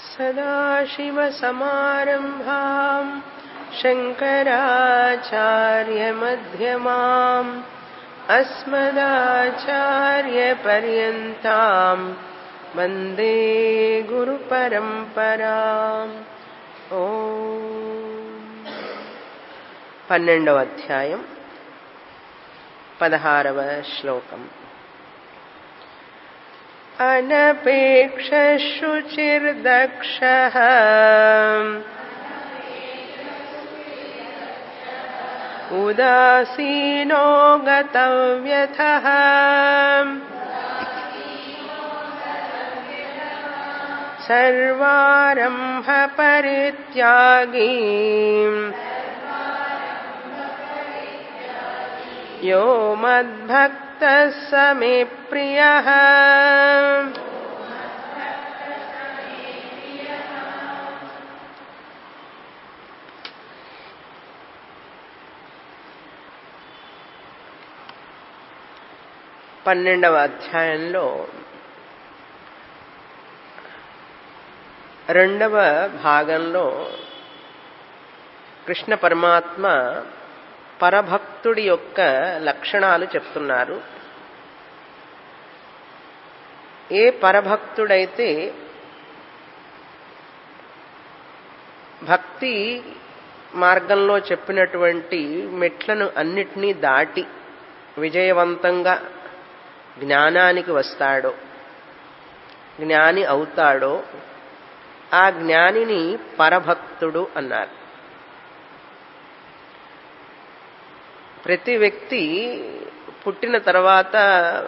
सदाशिवसमारम्भाम् शङ्कराचार्यमध्यमाम् अस्मदाचार्यपर्यन्ताम् वन्दे గురుపరంపరాम् ఓ పన్నెండవ అధ్యాయం పదహారవ శ్లోకం अनपेक्षशुचिर्दक्षः उदासीनो गतव्यथः सर्वारम्भपरित्यागी यो मद्भक्तः स मे प्रियः పన్నెండవ అధ్యాయంలో రెండవ భాగంలో కృష్ణ పరమాత్మ పరభక్తుడి యొక్క లక్షణాలు చెప్తున్నారు ఏ పరభక్తుడైతే భక్తి మార్గంలో చెప్పినటువంటి మెట్లను అన్నిటినీ దాటి విజయవంతంగా జ్ఞానానికి వస్తాడో జ్ఞాని అవుతాడో ఆ జ్ఞానిని పరభక్తుడు అన్నారు ప్రతి వ్యక్తి పుట్టిన తర్వాత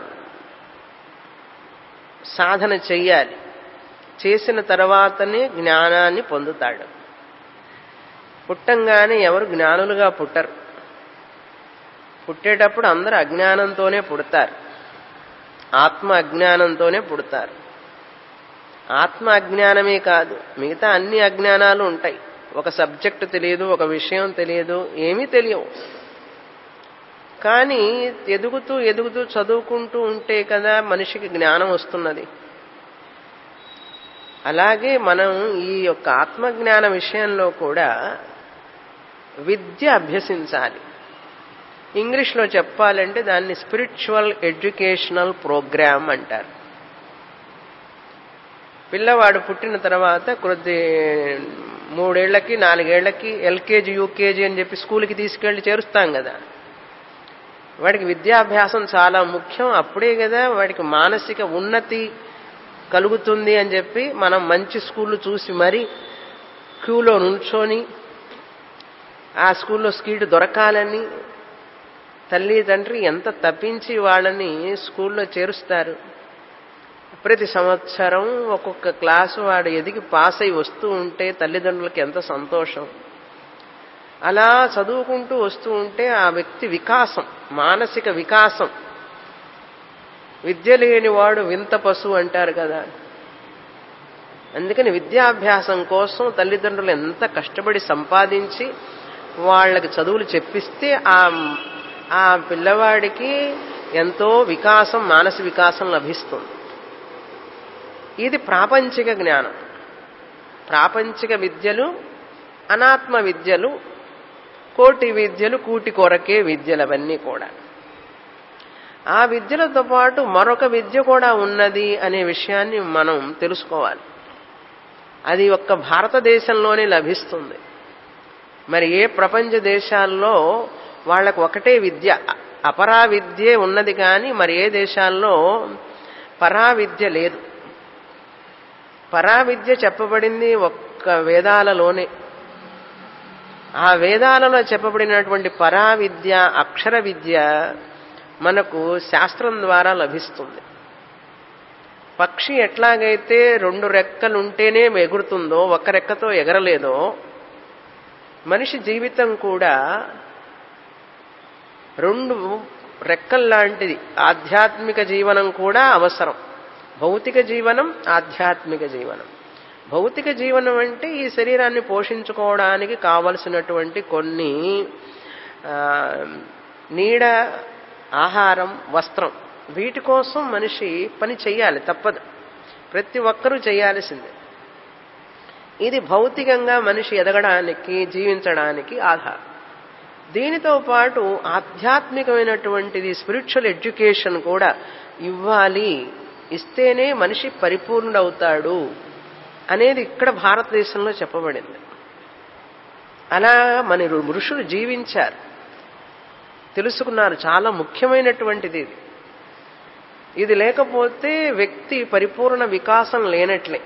సాధన చెయ్యాలి చేసిన తర్వాతనే జ్ఞానాన్ని పొందుతాడు పుట్టంగానే ఎవరు జ్ఞానులుగా పుట్టరు పుట్టేటప్పుడు అందరూ అజ్ఞానంతోనే పుడతారు ఆత్మ అజ్ఞానంతోనే పుడతారు ఆత్మ అజ్ఞానమే కాదు మిగతా అన్ని అజ్ఞానాలు ఉంటాయి ఒక సబ్జెక్టు తెలియదు ఒక విషయం తెలియదు ఏమీ తెలియవు కానీ ఎదుగుతూ ఎదుగుతూ చదువుకుంటూ ఉంటే కదా మనిషికి జ్ఞానం వస్తున్నది అలాగే మనం ఈ యొక్క ఆత్మజ్ఞాన విషయంలో కూడా విద్య అభ్యసించాలి ఇంగ్లీష్లో చెప్పాలంటే దాన్ని స్పిరిచువల్ ఎడ్యుకేషనల్ ప్రోగ్రామ్ అంటారు పిల్లవాడు పుట్టిన తర్వాత కొద్ది మూడేళ్లకి నాలుగేళ్లకి ఎల్కేజీ యూకేజీ అని చెప్పి స్కూల్కి తీసుకెళ్లి చేరుస్తాం కదా వాడికి విద్యాభ్యాసం చాలా ముఖ్యం అప్పుడే కదా వాడికి మానసిక ఉన్నతి కలుగుతుంది అని చెప్పి మనం మంచి స్కూళ్ళు చూసి మరీ క్యూలో నుంచొని ఆ స్కూల్లో సీటు దొరకాలని తల్లి తండ్రి ఎంత తప్పించి వాళ్ళని స్కూల్లో చేరుస్తారు ప్రతి సంవత్సరం ఒక్కొక్క క్లాసు వాడు ఎదిగి పాస్ అయి వస్తూ ఉంటే తల్లిదండ్రులకి ఎంత సంతోషం అలా చదువుకుంటూ వస్తూ ఉంటే ఆ వ్యక్తి వికాసం మానసిక వికాసం విద్య లేనివాడు వింత పశువు అంటారు కదా అందుకని విద్యాభ్యాసం కోసం తల్లిదండ్రులు ఎంత కష్టపడి సంపాదించి వాళ్ళకి చదువులు చెప్పిస్తే ఆ ఆ పిల్లవాడికి ఎంతో వికాసం మానసిక వికాసం లభిస్తుంది ఇది ప్రాపంచిక జ్ఞానం ప్రాపంచిక విద్యలు అనాత్మ విద్యలు కోటి విద్యలు కూటి కొరకే విద్యలు అవన్నీ కూడా ఆ విద్యలతో పాటు మరొక విద్య కూడా ఉన్నది అనే విషయాన్ని మనం తెలుసుకోవాలి అది ఒక్క భారతదేశంలోనే లభిస్తుంది మరి ఏ ప్రపంచ దేశాల్లో వాళ్ళకు ఒకటే విద్య అపరా విద్యే ఉన్నది కానీ మరి ఏ దేశాల్లో పరా విద్య లేదు పరా విద్య చెప్పబడింది ఒక్క వేదాలలోనే ఆ వేదాలలో చెప్పబడినటువంటి పరా విద్య అక్షర విద్య మనకు శాస్త్రం ద్వారా లభిస్తుంది పక్షి ఎట్లాగైతే రెండు రెక్కలుంటేనే ఎగురుతుందో ఒక రెక్కతో ఎగరలేదో మనిషి జీవితం కూడా రెండు రెక్కల్లాంటిది ఆధ్యాత్మిక జీవనం కూడా అవసరం భౌతిక జీవనం ఆధ్యాత్మిక జీవనం భౌతిక జీవనం అంటే ఈ శరీరాన్ని పోషించుకోవడానికి కావలసినటువంటి కొన్ని నీడ ఆహారం వస్త్రం వీటి కోసం మనిషి పని చెయ్యాలి తప్పదు ప్రతి ఒక్కరూ చేయాల్సిందే ఇది భౌతికంగా మనిషి ఎదగడానికి జీవించడానికి ఆధారం దీనితో పాటు ఆధ్యాత్మికమైనటువంటిది స్పిరిచువల్ ఎడ్యుకేషన్ కూడా ఇవ్వాలి ఇస్తేనే మనిషి పరిపూర్ణుడవుతాడు అనేది ఇక్కడ భారతదేశంలో చెప్పబడింది అలా మన ఋషులు జీవించారు తెలుసుకున్నారు చాలా ముఖ్యమైనటువంటిది ఇది ఇది లేకపోతే వ్యక్తి పరిపూర్ణ వికాసం లేనట్లే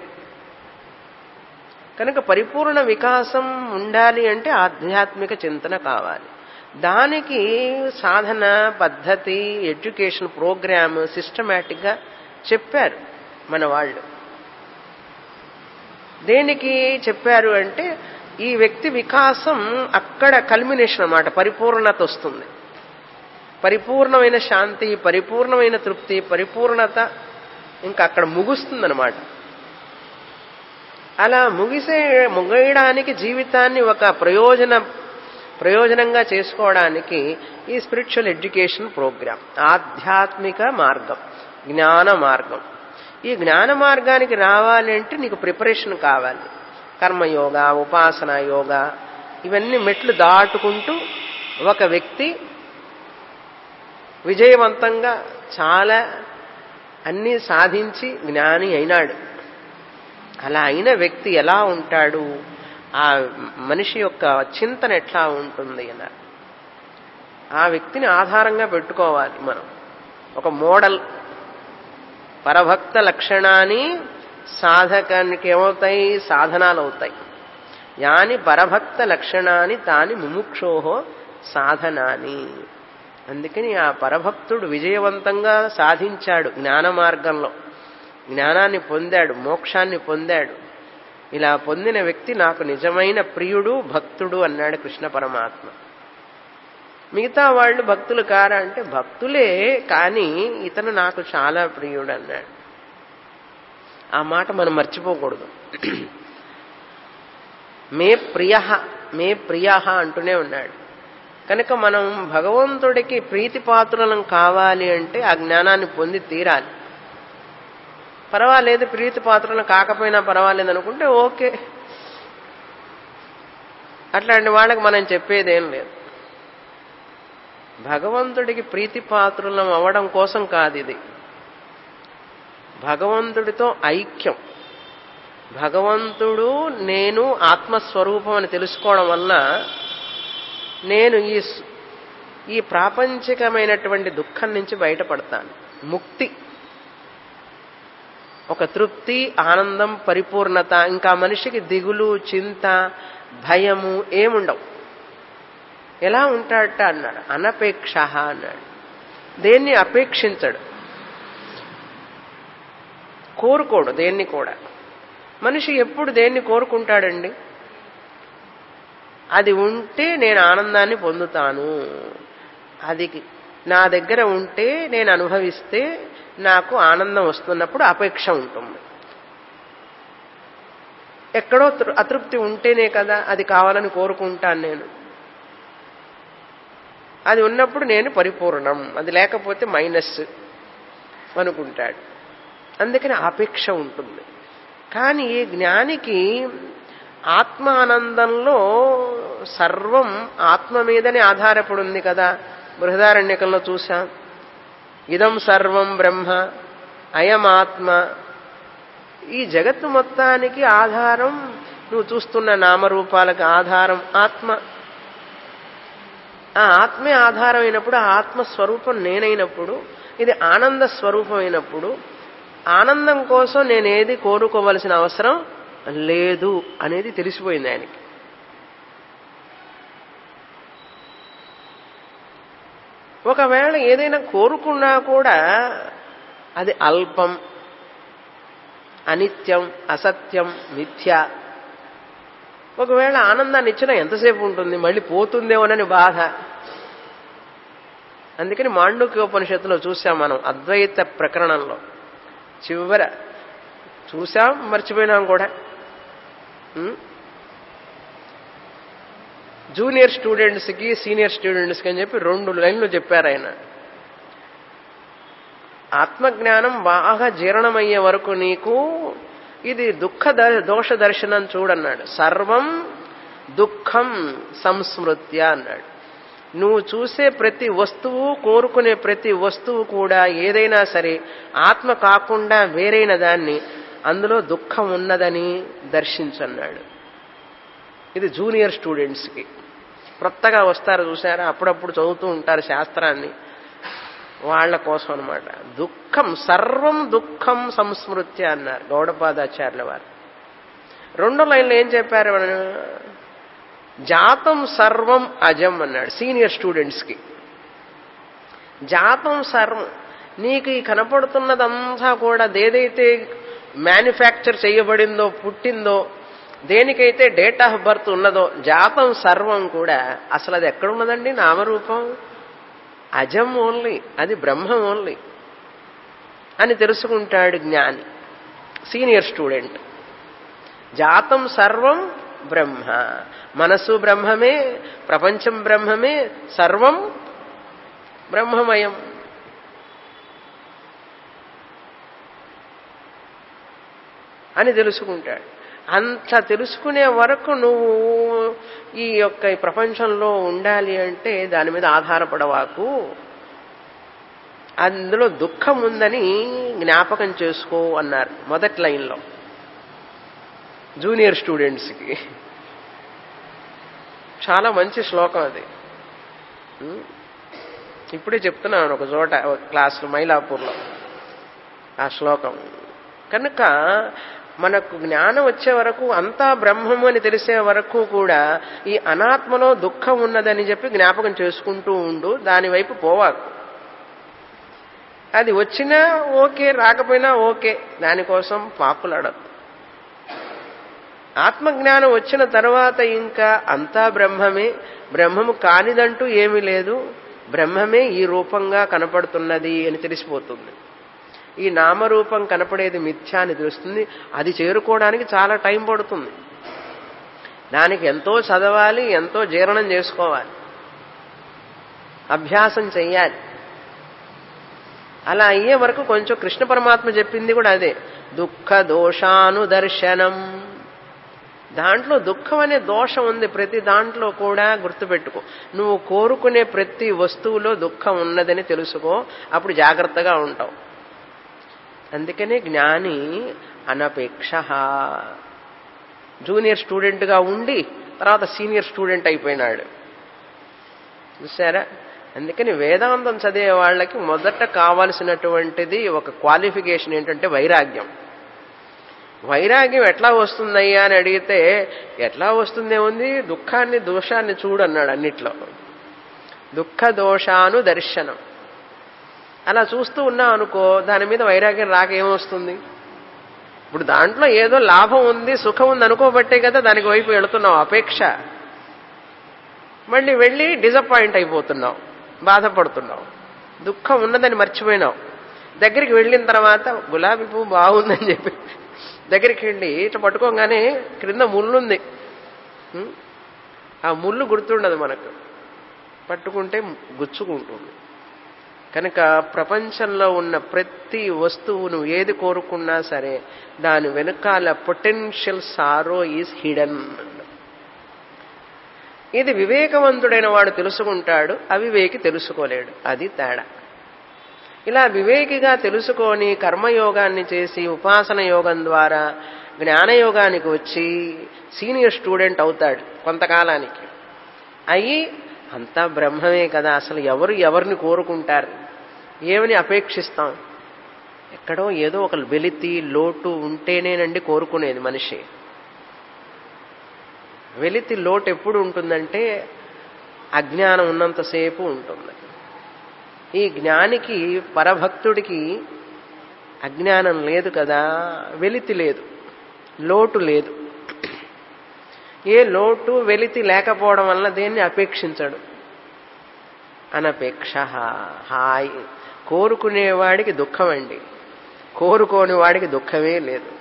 కనుక పరిపూర్ణ వికాసం ఉండాలి అంటే ఆధ్యాత్మిక చింతన కావాలి దానికి సాధన పద్ధతి ఎడ్యుకేషన్ ప్రోగ్రామ్ సిస్టమేటిక్గా చెప్పారు మన వాళ్ళు దేనికి చెప్పారు అంటే ఈ వ్యక్తి వికాసం అక్కడ కల్మినేషన్ అన్నమాట పరిపూర్ణత వస్తుంది పరిపూర్ణమైన శాంతి పరిపూర్ణమైన తృప్తి పరిపూర్ణత ఇంకా అక్కడ ముగుస్తుందన్నమాట అలా ముగిసే ముగియడానికి జీవితాన్ని ఒక ప్రయోజన ప్రయోజనంగా చేసుకోవడానికి ఈ స్పిరిచువల్ ఎడ్యుకేషన్ ప్రోగ్రామ్ ఆధ్యాత్మిక మార్గం జ్ఞాన మార్గం ఈ జ్ఞాన మార్గానికి రావాలి అంటే నీకు ప్రిపరేషన్ కావాలి కర్మయోగ ఉపాసన యోగ ఇవన్నీ మెట్లు దాటుకుంటూ ఒక వ్యక్తి విజయవంతంగా చాలా అన్నీ సాధించి జ్ఞాని అయినాడు అలా అయిన వ్యక్తి ఎలా ఉంటాడు ఆ మనిషి యొక్క చింతన ఎట్లా ఉంటుంది అన్నారు ఆ వ్యక్తిని ఆధారంగా పెట్టుకోవాలి మనం ఒక మోడల్ పరభక్త లక్షణాన్ని సాధకానికి ఏమవుతాయి సాధనాలు అవుతాయి యాని పరభక్త లక్షణాన్ని తాని ముముక్షోహో సాధనాని అందుకని ఆ పరభక్తుడు విజయవంతంగా సాధించాడు జ్ఞాన మార్గంలో జ్ఞానాన్ని పొందాడు మోక్షాన్ని పొందాడు ఇలా పొందిన వ్యక్తి నాకు నిజమైన ప్రియుడు భక్తుడు అన్నాడు కృష్ణ పరమాత్మ మిగతా వాళ్ళు భక్తులు కారా అంటే భక్తులే కానీ ఇతను నాకు చాలా ప్రియుడు అన్నాడు ఆ మాట మనం మర్చిపోకూడదు మే ప్రియ మే ప్రియ అంటూనే ఉన్నాడు కనుక మనం భగవంతుడికి ప్రీతిపాత్రులం కావాలి అంటే ఆ జ్ఞానాన్ని పొంది తీరాలి పర్వాలేదు ప్రీతి పాత్రలు కాకపోయినా పర్వాలేదు అనుకుంటే ఓకే అట్లాంటి వాళ్ళకి మనం చెప్పేదేం లేదు భగవంతుడికి ప్రీతిపాత్రులం అవ్వడం కోసం కాదు ఇది భగవంతుడితో ఐక్యం భగవంతుడు నేను ఆత్మస్వరూపం అని తెలుసుకోవడం వల్ల నేను ఈ ఈ ప్రాపంచికమైనటువంటి దుఃఖం నుంచి బయటపడతాను ముక్తి ఒక తృప్తి ఆనందం పరిపూర్ణత ఇంకా మనిషికి దిగులు చింత భయము ఏముండవు ఎలా ఉంటాడట అన్నాడు అనపేక్ష అన్నాడు దేన్ని అపేక్షించడు కోరుకోడు దేన్ని కూడా మనిషి ఎప్పుడు దేన్ని కోరుకుంటాడండి అది ఉంటే నేను ఆనందాన్ని పొందుతాను అది నా దగ్గర ఉంటే నేను అనుభవిస్తే నాకు ఆనందం వస్తున్నప్పుడు అపేక్ష ఉంటుంది ఎక్కడో అతృప్తి ఉంటేనే కదా అది కావాలని కోరుకుంటాను నేను అది ఉన్నప్పుడు నేను పరిపూర్ణం అది లేకపోతే మైనస్ అనుకుంటాడు అందుకని అపేక్ష ఉంటుంది కానీ ఈ జ్ఞానికి ఆత్మానందంలో సర్వం ఆత్మ మీదనే ఆధారపడి ఉంది కదా బృహదారణ్యకంలో చూసాం ఇదం సర్వం బ్రహ్మ అయమాత్మ ఈ జగత్తు మొత్తానికి ఆధారం నువ్వు చూస్తున్న నామరూపాలకు ఆధారం ఆత్మ ఆ ఆత్మే ఆధారమైనప్పుడు ఆ ఆత్మ స్వరూపం నేనైనప్పుడు ఇది ఆనంద స్వరూపమైనప్పుడు ఆనందం కోసం నేనేది కోరుకోవలసిన అవసరం లేదు అనేది తెలిసిపోయింది ఆయనకి ఒకవేళ ఏదైనా కోరుకున్నా కూడా అది అల్పం అనిత్యం అసత్యం మిథ్య ఒకవేళ ఆనందాన్ని ఇచ్చినా ఎంతసేపు ఉంటుంది మళ్ళీ పోతుందేమోనని బాధ అందుకని మాండుక్యోపనిషత్తులో చూసాం మనం అద్వైత ప్రకరణంలో చివర చూసాం మర్చిపోయినాం కూడా జూనియర్ స్టూడెంట్స్కి సీనియర్ స్టూడెంట్స్కి అని చెప్పి రెండు లైన్లు చెప్పారు ఆయన ఆత్మజ్ఞానం బాగా జీర్ణమయ్యే వరకు నీకు ఇది దుఃఖ ద- దోష దర్శనం చూడన్నాడు సర్వం దుఃఖం సంస్మృత్య అన్నాడు నువ్వు చూసే ప్రతి వస్తువు కోరుకునే ప్రతి వస్తువు కూడా ఏదైనా సరే ఆత్మ కాకుండా వేరైన దాన్ని అందులో దుఃఖం ఉన్నదని దర్శించన్నాడు ఇది జూనియర్ స్టూడెంట్స్కి కొత్తగా వస్తారు చూసారా అప్పుడప్పుడు చదువుతూ ఉంటారు శాస్త్రాన్ని వాళ్ళ కోసం అనమాట దుఃఖం సర్వం దుఃఖం సంస్మృత్య అన్నారు గౌడపాదాచార్యుల వారు రెండో లైన్లో ఏం చెప్పారు వాళ్ళు? జాతం సర్వం అజం అన్నాడు సీనియర్ స్టూడెంట్స్కి జాతం సర్వం నీకు ఈ కనపడుతున్నదంతా కూడా ఏదైతే మ్యానుఫ్యాక్చర్ చేయబడిందో పుట్టిందో దేనికైతే డేట్ ఆఫ్ బర్త్ ఉన్నదో జాతం సర్వం కూడా అసలు అది ఎక్కడున్నదండి నామరూపం అజం ఓన్లీ అది బ్రహ్మం ఓన్లీ అని తెలుసుకుంటాడు జ్ఞాని సీనియర్ స్టూడెంట్ జాతం సర్వం బ్రహ్మ మనసు బ్రహ్మమే ప్రపంచం బ్రహ్మమే సర్వం బ్రహ్మమయం అని తెలుసుకుంటాడు అంత తెలుసుకునే వరకు నువ్వు ఈ యొక్క ఈ ప్రపంచంలో ఉండాలి అంటే దాని మీద ఆధారపడవాకు అందులో దుఃఖం ఉందని జ్ఞాపకం చేసుకో అన్నారు మొదటి లైన్లో జూనియర్ స్టూడెంట్స్కి చాలా మంచి శ్లోకం అది ఉం? ఇప్పుడే చెప్తున్నాను ఒక చోట ఒక క్లాసులో మైలాపూర్లో ఆ శ్లోకం కనుక మనకు జ్ఞానం వచ్చే వరకు అంతా బ్రహ్మము అని తెలిసే వరకు కూడా ఈ అనాత్మలో దుఃఖం ఉన్నదని చెప్పి జ్ఞాపకం చేసుకుంటూ ఉండు దాని వైపు పోవాకు అది వచ్చినా ఓకే రాకపోయినా ఓకే దానికోసం పాకులాడదు ఆత్మజ్ఞానం వచ్చిన తర్వాత ఇంకా అంతా బ్రహ్మమే బ్రహ్మము కానిదంటూ ఏమీ లేదు బ్రహ్మమే ఈ రూపంగా కనపడుతున్నది అని తెలిసిపోతుంది ఈ నామరూపం కనపడేది మిథ్యా అని తెలుస్తుంది అది చేరుకోవడానికి చాలా టైం పడుతుంది దానికి ఎంతో చదవాలి ఎంతో జీర్ణం చేసుకోవాలి అభ్యాసం చెయ్యాలి అలా అయ్యే వరకు కొంచెం కృష్ణ పరమాత్మ చెప్పింది కూడా అదే దుఃఖ దోషానుదర్శనం దాంట్లో దుఃఖం అనే దోషం ఉంది ప్రతి దాంట్లో కూడా గుర్తుపెట్టుకో నువ్వు కోరుకునే ప్రతి వస్తువులో దుఃఖం ఉన్నదని తెలుసుకో అప్పుడు జాగ్రత్తగా ఉంటావు అందుకనే జ్ఞాని అనపేక్ష జూనియర్ స్టూడెంట్గా ఉండి తర్వాత సీనియర్ స్టూడెంట్ అయిపోయినాడు చూసారా అందుకని వేదాంతం చదివే వాళ్ళకి మొదట కావాల్సినటువంటిది ఒక క్వాలిఫికేషన్ ఏంటంటే వైరాగ్యం వైరాగ్యం ఎట్లా వస్తుందయ్యా అని అడిగితే ఎట్లా వస్తుందే ఉంది దుఃఖాన్ని దోషాన్ని చూడు అన్నాడు అన్నిట్లో దుఃఖ దోషాను దర్శనం అలా చూస్తూ ఉన్నాం అనుకో దాని మీద వైరాగ్యం రాక ఏమొస్తుంది ఇప్పుడు దాంట్లో ఏదో లాభం ఉంది సుఖం ఉంది అనుకోబట్టే కదా దానికి వైపు వెళుతున్నావు అపేక్ష మళ్ళీ వెళ్ళి డిసప్పాయింట్ అయిపోతున్నావు బాధపడుతున్నావు దుఃఖం ఉన్నదని మర్చిపోయినావు దగ్గరికి వెళ్ళిన తర్వాత గులాబీ పువ్వు బాగుందని చెప్పి దగ్గరికి వెళ్ళి ఇట్లా పట్టుకోగానే క్రింద ముళ్ళుంది ఉం? ఆ ముళ్ళు గుర్తుండదు మనకు పట్టుకుంటే గుచ్చుకుంటుంది కనుక ప్రపంచంలో ఉన్న ప్రతి వస్తువును ఏది కోరుకున్నా సరే దాని వెనుకాల పొటెన్షియల్ సారో ఈజ్ హిడన్ ఇది వివేకవంతుడైన వాడు తెలుసుకుంటాడు అవివేకి తెలుసుకోలేడు అది తేడా ఇలా వివేకిగా తెలుసుకొని కర్మయోగాన్ని చేసి ఉపాసన యోగం ద్వారా జ్ఞానయోగానికి వచ్చి సీనియర్ స్టూడెంట్ అవుతాడు కొంతకాలానికి అయి అంతా బ్రహ్మమే కదా అసలు ఎవరు ఎవరిని కోరుకుంటారు ఏమని అపేక్షిస్తాం ఎక్కడో ఏదో ఒక వెలితి లోటు ఉంటేనేనండి కోరుకునేది మనిషి వెలితి లోటు ఎప్పుడు ఉంటుందంటే అజ్ఞానం ఉన్నంతసేపు ఉంటుంది ఈ జ్ఞానికి పరభక్తుడికి అజ్ఞానం లేదు కదా వెలితి లేదు లోటు లేదు ఏ లోటు వెలితి లేకపోవడం వల్ల దేన్ని అపేక్షించడు అనపేక్ష హాయ్ కోరుకునేవాడికి దుఃఖం అండి కోరుకోని వాడికి దుఃఖమే లేదు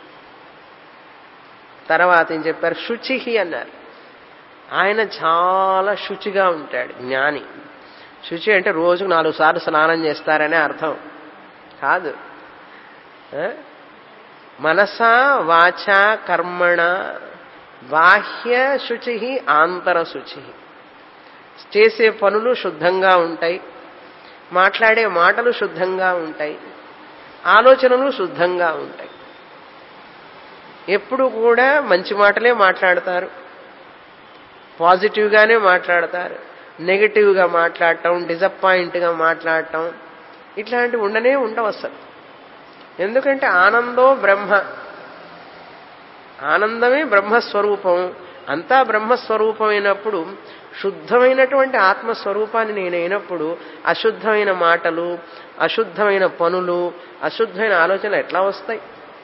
తర్వాత ఏం చెప్పారు శుచిహి అన్నారు ఆయన చాలా శుచిగా ఉంటాడు జ్ఞాని శుచి అంటే రోజుకు నాలుగు సార్లు స్నానం చేస్తారనే అర్థం కాదు ఆ? మనసా వాచ కర్మణ బాహ్య శుచి ఆంతర శుచి చేసే పనులు శుద్ధంగా ఉంటాయి మాట్లాడే మాటలు శుద్ధంగా ఉంటాయి ఆలోచనలు శుద్ధంగా ఉంటాయి ఎప్పుడు కూడా మంచి మాటలే మాట్లాడతారు పాజిటివ్గానే మాట్లాడతారు నెగిటివ్గా మాట్లాడటం డిసప్పాయింట్గా మాట్లాడటం ఇట్లాంటివి ఉండనే ఉండవు అసలు ఎందుకంటే ఆనందో బ్రహ్మ ఆనందమే బ్రహ్మస్వరూపం అంతా బ్రహ్మస్వరూపమైనప్పుడు శుద్ధమైనటువంటి ఆత్మస్వరూపాన్ని నేనైనప్పుడు అశుద్ధమైన మాటలు అశుద్ధమైన పనులు అశుద్ధమైన ఆలోచనలు ఎట్లా వస్తాయి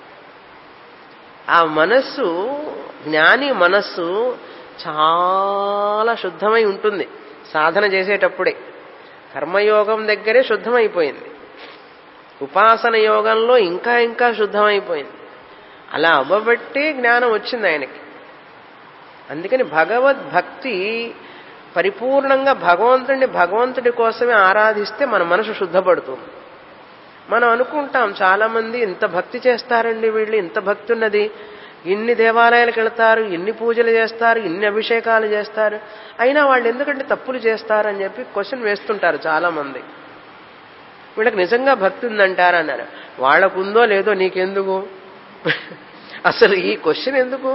ఆ మనస్సు జ్ఞాని మనస్సు చాలా శుద్ధమై ఉంటుంది సాధన చేసేటప్పుడే కర్మయోగం దగ్గరే శుద్ధమైపోయింది ఉపాసన యోగంలో ఇంకా ఇంకా శుద్ధమైపోయింది అలా అవ్వబట్టే జ్ఞానం వచ్చింది ఆయనకి అందుకని భగవద్భక్తి పరిపూర్ణంగా భగవంతుడిని భగవంతుడి కోసమే ఆరాధిస్తే మన మనసు శుద్ధపడుతుంది మనం అనుకుంటాం చాలా మంది ఇంత భక్తి చేస్తారండి వీళ్ళు ఇంత భక్తి ఉన్నది ఇన్ని దేవాలయాలకు వెళ్తారు ఇన్ని పూజలు చేస్తారు ఇన్ని అభిషేకాలు చేస్తారు అయినా వాళ్ళు ఎందుకంటే తప్పులు చేస్తారు అని చెప్పి క్వశ్చన్ వేస్తుంటారు చాలా మంది వీళ్ళకి నిజంగా భక్తి ఉందంటారా అన్నారు వాళ్ళకుందో లేదో నీకెందుకు అసలు ఈ క్వశ్చన్ ఎందుకు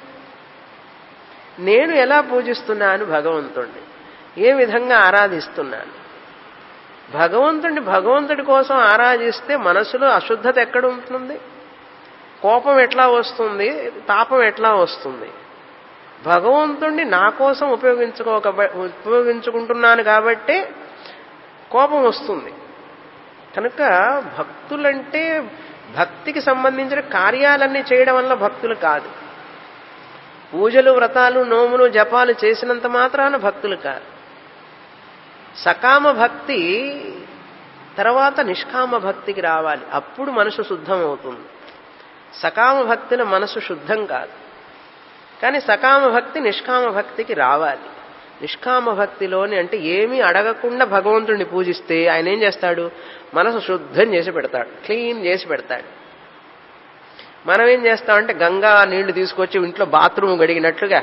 నేను ఎలా పూజిస్తున్నాను భగవంతుణ్ణి ఏ విధంగా ఆరాధిస్తున్నాను భగవంతుడిని భగవంతుడి కోసం ఆరాధిస్తే మనసులో అశుద్ధత ఎక్కడ ఉంటుంది కోపం ఎట్లా వస్తుంది తాపం ఎట్లా వస్తుంది భగవంతుణ్ణి నా కోసం ఉపయోగించుకోక ఉపయోగించుకుంటున్నాను కాబట్టే కోపం వస్తుంది కనుక భక్తులంటే భక్తికి సంబంధించిన కార్యాలన్నీ చేయడం వల్ల భక్తులు కాదు పూజలు వ్రతాలు నోములు జపాలు చేసినంత మాత్రాన భక్తులు కాదు సకామ భక్తి తర్వాత నిష్కామ భక్తికి రావాలి అప్పుడు మనసు శుద్ధం అవుతుంది సకామ భక్తిలో మనసు శుద్ధం కాదు కానీ సకామ భక్తి నిష్కామ భక్తికి రావాలి నిష్కామ భక్తిలోని అంటే ఏమీ అడగకుండా భగవంతుడిని పూజిస్తే ఆయన ఏం చేస్తాడు మనసు శుద్ధం చేసి పెడతాడు క్లీన్ చేసి పెడతాడు మనం ఏం చేస్తామంటే గంగా నీళ్లు తీసుకొచ్చి ఇంట్లో బాత్రూమ్ గడిగినట్లుగా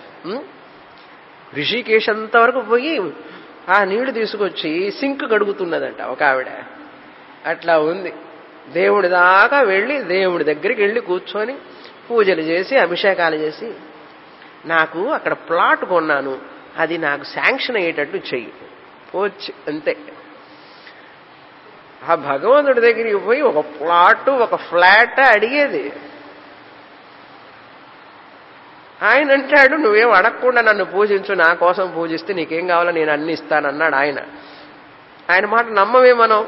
ఋషికేశ్ అంతవరకు పోయి ఆ నీళ్లు తీసుకొచ్చి సింక్ గడుగుతున్నదంట ఒక ఆవిడ అట్లా ఉంది దేవుడి దాకా వెళ్ళి దేవుడి దగ్గరికి వెళ్ళి కూర్చొని పూజలు చేసి అభిషేకాలు చేసి నాకు అక్కడ ప్లాట్ కొన్నాను అది నాకు శాంక్షన్ అయ్యేటట్టు చెయ్యి పోచ్చు అంతే ఆ భగవంతుడి దగ్గరికి పోయి ఒక ప్లాట్ ఒక ఫ్లాట్ అడిగేది ఆయన అంటాడు నువ్వేం అడగకుండా నన్ను పూజించు నా కోసం పూజిస్తే నీకేం కావాలో నేను అన్ని ఇస్తానన్నాడు ఆయన ఆయన మాట నమ్మమే మనం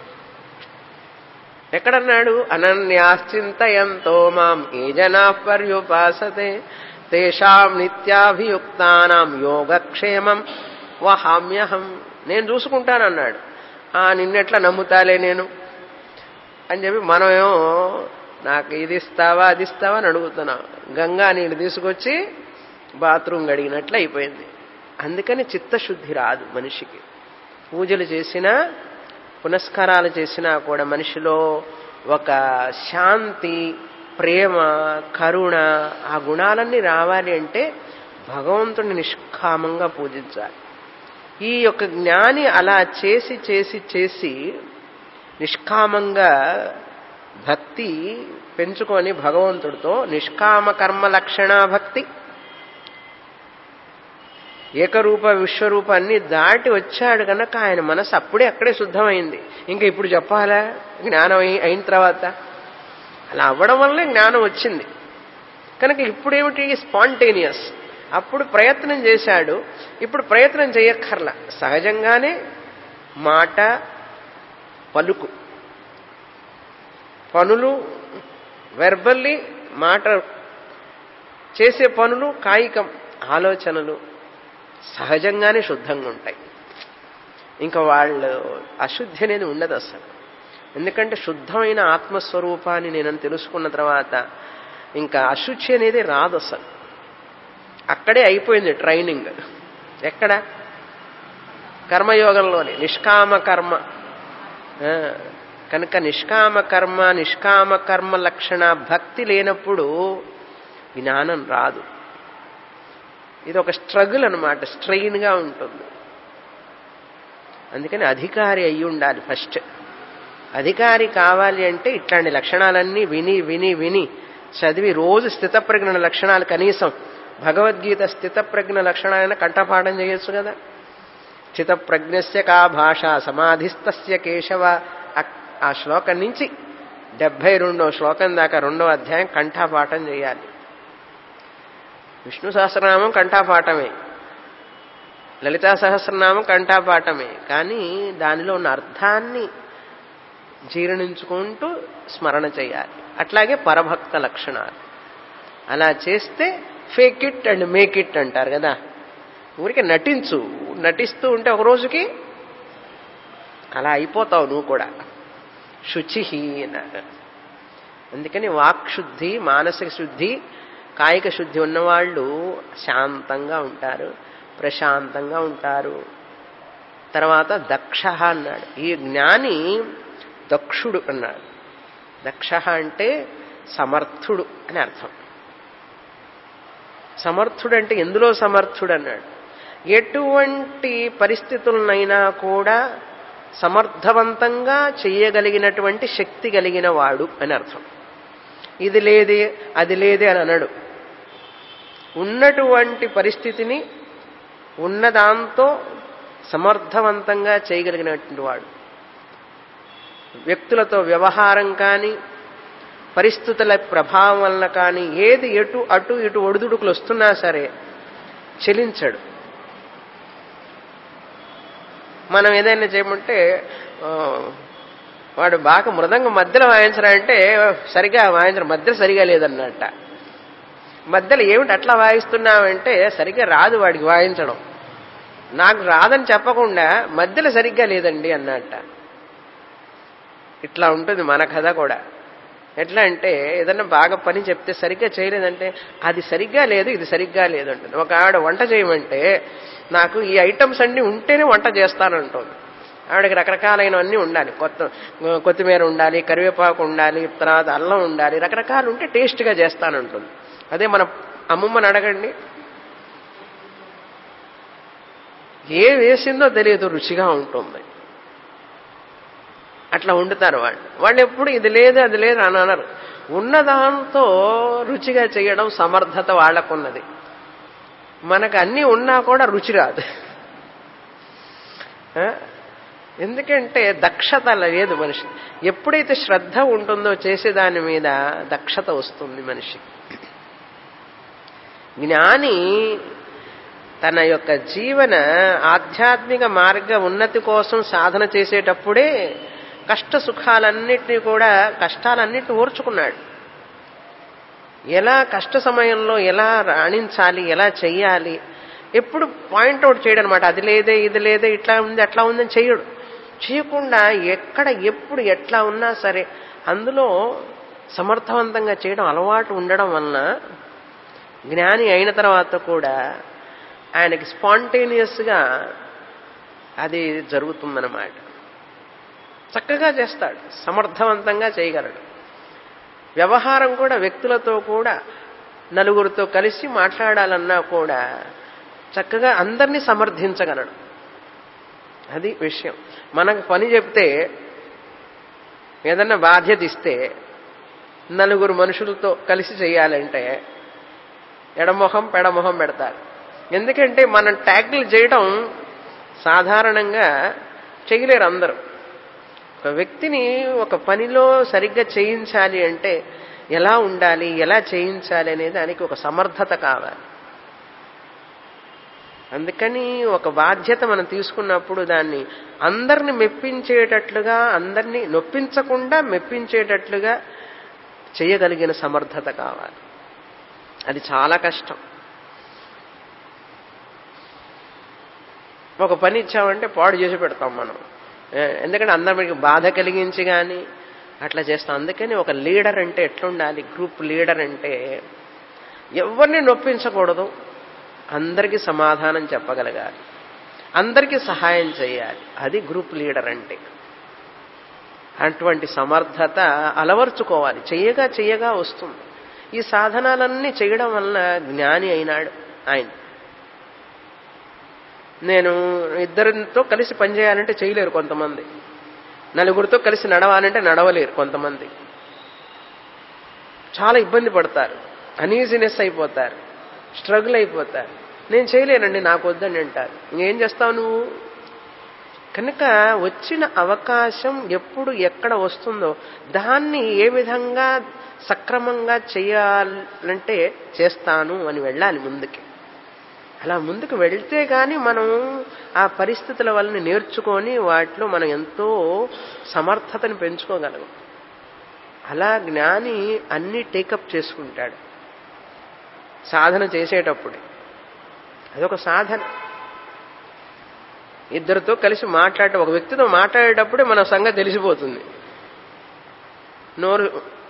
ఎక్కడన్నాడు అనన్యాశ్చింతయంతో మాం ఏ జనా పర్యుపాసతే తేషాం నిత్యాభియుక్తానాం యోగక్షేమం వహామ్యహం నేను చూసుకుంటానన్నాడు ఆ నిన్నెట్లా నమ్ముతాలే నేను అని చెప్పి మనమేమో నాకు ఇది ఇస్తావా అది ఇస్తావా అని అడుగుతున్నాం గంగా నీళ్ళు తీసుకొచ్చి బాత్రూమ్ గడిగినట్లు అయిపోయింది అందుకని చిత్తశుద్ధి రాదు మనిషికి పూజలు చేసినా పునస్కారాలు చేసినా కూడా మనిషిలో ఒక శాంతి ప్రేమ కరుణ ఆ గుణాలన్నీ రావాలి అంటే భగవంతుని నిష్కామంగా పూజించాలి ఈ యొక్క జ్ఞాని అలా చేసి చేసి చేసి నిష్కామంగా భక్తి పెంచుకొని భగవంతుడితో నిష్కామ కర్మ లక్షణ భక్తి ఏకరూప విశ్వరూప అన్ని దాటి వచ్చాడు కనుక ఆయన మనసు అప్పుడే అక్కడే శుద్ధమైంది ఇంకా ఇప్పుడు చెప్పాలా జ్ఞానం అయిన తర్వాత అలా అవ్వడం వల్లే జ్ఞానం వచ్చింది కనుక ఇప్పుడేమిటి స్పాంటేనియస్ అప్పుడు ప్రయత్నం చేశాడు ఇప్పుడు ప్రయత్నం చేయక్కర్లా సహజంగానే మాట పలుకు పనులు వెర్బల్లీ మాట చేసే పనులు కాయికం ఆలోచనలు సహజంగానే శుద్ధంగా ఉంటాయి ఇంకా వాళ్ళు అశుద్ధి అనేది ఉండదు అసలు ఎందుకంటే శుద్ధమైన ఆత్మస్వరూపాన్ని నేను తెలుసుకున్న తర్వాత ఇంకా అశుచి అనేది రాదు అసలు అక్కడే అయిపోయింది ట్రైనింగ్ ఎక్కడ కర్మయోగంలోనే నిష్కామ కర్మ కనుక నిష్కామ కర్మ నిష్కామ కర్మ లక్షణ భక్తి లేనప్పుడు జ్ఞానం రాదు ఇది ఒక స్ట్రగుల్ అనమాట స్ట్రెయిన్గా ఉంటుంది అందుకని అధికారి అయి ఉండాలి ఫస్ట్ అధికారి కావాలి అంటే ఇట్లాంటి లక్షణాలన్నీ విని విని విని చదివి రోజు స్థితప్రజ్ఞ లక్షణాలు కనీసం భగవద్గీత స్థితప్రజ్ఞ లక్షణాలైనా కంఠపాఠం చేయొచ్చు కదా స్థితప్రజ్ఞస్య కా భాష సమాధిస్తస్య కేశవ ఆ శ్లోకం నుంచి డెబ్బై రెండో శ్లోకం దాకా రెండో అధ్యాయం కంఠపాఠం చేయాలి విష్ణు సహస్రనామం కంఠాపాఠమే లలితా సహస్రనామం కంఠాపాఠమే కానీ దానిలో ఉన్న అర్థాన్ని జీర్ణించుకుంటూ స్మరణ చేయాలి అట్లాగే పరభక్త లక్షణాలు అలా చేస్తే fake it and make it అంటారు కదా ఊరికి నటించు నటిస్తూ ఉంటే ఒక రోజుకి అలా అయిపోతావు నువ్వు కూడా శుచి అన్నారు అందుకని వాక్శుద్ధి మానసిక శుద్ధి కాయిక శుద్ధి ఉన్నవాళ్ళు శాంతంగా ఉంటారు ప్రశాంతంగా ఉంటారు తర్వాత దక్ష అన్నాడు ఈ జ్ఞాని దక్షుడు అన్నాడు దక్ష అంటే సమర్థుడు అని అర్థం సమర్థుడు అంటే ఎందులో సమర్థుడు అన్నాడు ఎటువంటి పరిస్థితులనైనా కూడా సమర్థవంతంగా చేయగలిగినటువంటి శక్తి కలిగిన వాడు అని అర్థం ఇది లేదే అది లేదే అని అనడు ఉన్నటువంటి పరిస్థితిని ఉన్నదాంతో సమర్థవంతంగా చేయగలిగినటువంటి వాడు వ్యక్తులతో వ్యవహారం కానీ పరిస్థితుల ప్రభావం వలన కానీ ఏది ఎటు అటు ఇటు ఒడిదుడుకులు వస్తున్నా సరే చెలించడు మనం ఏదైనా చేయమంటే వాడు బాగా మృదంగం మధ్యలో వాయించడంటే సరిగా వాయించడం మధ్యలో సరిగా లేదన్నట్ట మధ్యలో ఏమిటి అట్లా వాయిస్తున్నావంటే సరిగ్గా రాదు వాడికి వాయించడం నాకు రాదని చెప్పకుండా మధ్యలో సరిగ్గా లేదండి అన్నట్ట ఇట్లా ఉంటుంది మన కథ కూడా ఎట్లా అంటే ఏదన్నా బాగా పని చెప్తే సరిగ్గా చేయలేదంటే అది సరిగ్గా లేదు ఇది సరిగ్గా లేదు అంటుంది ఒక ఆవిడ వంట చేయమంటే నాకు ఈ ఐటమ్స్ అన్ని ఉంటేనే వంట చేస్తానంటుంది ఆవిడకి రకరకాలైనవన్నీ ఉండాలి కొత్త కొత్తిమీర ఉండాలి కరివేపాకు ఉండాలి తర్వాత అల్లం ఉండాలి రకరకాలు ఉంటే టేస్ట్గా చేస్తానంటుంది అదే మన అమ్మమ్మని అడగండి ఏ వేసిందో తెలియదు రుచిగా ఉంటుంది అట్లా వండుతారు వాళ్ళు వాళ్ళు ఎప్పుడు ఇది లేదు అది లేదు అని అనరు ఉన్నదాంతో రుచిగా చేయడం సమర్థత వాళ్ళకున్నది మనకు అన్నీ ఉన్నా కూడా రుచి రాదు ఎందుకంటే దక్షత లేదు మనిషి ఎప్పుడైతే శ్రద్ధ ఉంటుందో చేసేదాని మీద దక్షత వస్తుంది మనిషి జ్ఞాని తన యొక్క జీవన ఆధ్యాత్మిక మార్గ ఉన్నతి కోసం సాధన చేసేటప్పుడే కష్ట సుఖాలన్నిటినీ కూడా కష్టాలన్నిటిని ఓర్చుకున్నాడు ఎలా కష్ట సమయంలో ఎలా రాణించాలి ఎలా చెయ్యాలి ఎప్పుడు పాయింట్అవుట్ చేయడం అనమాట అది లేదే ఇది లేదే ఇట్లా ఉంది అట్లా ఉందని చెయ్యడు చేయకుండా ఎక్కడ ఎప్పుడు ఎట్లా ఉన్నా సరే అందులో సమర్థవంతంగా చేయడం అలవాటు ఉండడం వలన జ్ఞాని అయిన తర్వాత కూడా ఆయనకి స్పాంటేనియస్గా అది జరుగుతుందన్నమాట చక్కగా చేస్తాడు సమర్థవంతంగా చేయగలడు వ్యవహారం కూడా వ్యక్తులతో కూడా నలుగురితో కలిసి మాట్లాడాలన్నా కూడా చక్కగా అందరినీ సమర్థించగలడు అది విషయం మనకు పని చెప్తే ఏదన్నా బాధ్యత ఇస్తే నలుగురు మనుషులతో కలిసి చేయాలంటే ఎడమొహం పెడమొహం పెడతారు ఎందుకంటే మనం ట్యాకిల్ చేయడం సాధారణంగా చేయలేరు అందరూ ఒక వ్యక్తిని ఒక పనిలో సరిగ్గా చేయించాలి అంటే ఎలా ఉండాలి ఎలా చేయించాలి అనే దానికి ఒక సమర్థత కావాలి అందుకని ఒక బాధ్యత మనం తీసుకున్నప్పుడు దాన్ని అందరిని మెప్పించేటట్లుగా అందరినీ నొప్పించకుండా మెప్పించేటట్లుగా చేయగలిగిన సమర్థత కావాలి అది చాలా కష్టం ఒక పని ఇచ్చామంటే పాడు చేసి పెడతాం మనం ఎందుకంటే అందరికి బాధ కలిగించి కానీ అట్లా చేస్తాం అందుకని ఒక లీడర్ అంటే ఎట్లుండాలి గ్రూప్ లీడర్ అంటే ఎవరిని నొప్పించకూడదు అందరికీ సమాధానం చెప్పగలగాలి అందరికీ సహాయం చేయాలి అది గ్రూప్ లీడర్ అంటే అటువంటి సమర్థత అలవర్చుకోవాలి చెయ్యగా చెయ్యగా వస్తుంది ఈ సాధనాలన్నీ చేయడం వలన జ్ఞాని అయినాడు ఆయన నేను ఇద్దరితో కలిసి పనిచేయాలంటే చేయలేరు కొంతమంది నలుగురితో కలిసి నడవాలంటే నడవలేరు కొంతమంది చాలా ఇబ్బంది పడతారు అనీజినెస్ అయిపోతారు స్ట్రగుల్ అయిపోతారు నేను చేయలేనండి నాకు వద్దని అంటారు ఇంకేం చేస్తావు నువ్వు కనుక వచ్చిన అవకాశం ఎప్పుడు ఎక్కడ వస్తుందో దాన్ని ఏ విధంగా సక్రమంగా చేయాలంటే చేస్తాను అని వెళ్ళాలి ముందుకి అలా ముందుకు వెళ్తే గాని మనం ఆ పరిస్థితుల వలన నేర్చుకొని వాటిలో మనం ఎంతో సమర్థతని పెంచుకోగలం అలా జ్ఞాని అన్ని టేకప్ చేసుకుంటాడు సాధన చేసేటప్పుడే అదొక సాధన ఇద్దరితో కలిసి మాట్లాడే ఒక వ్యక్తితో మాట్లాడేటప్పుడే మన సంగతి తెలిసిపోతుంది నోరు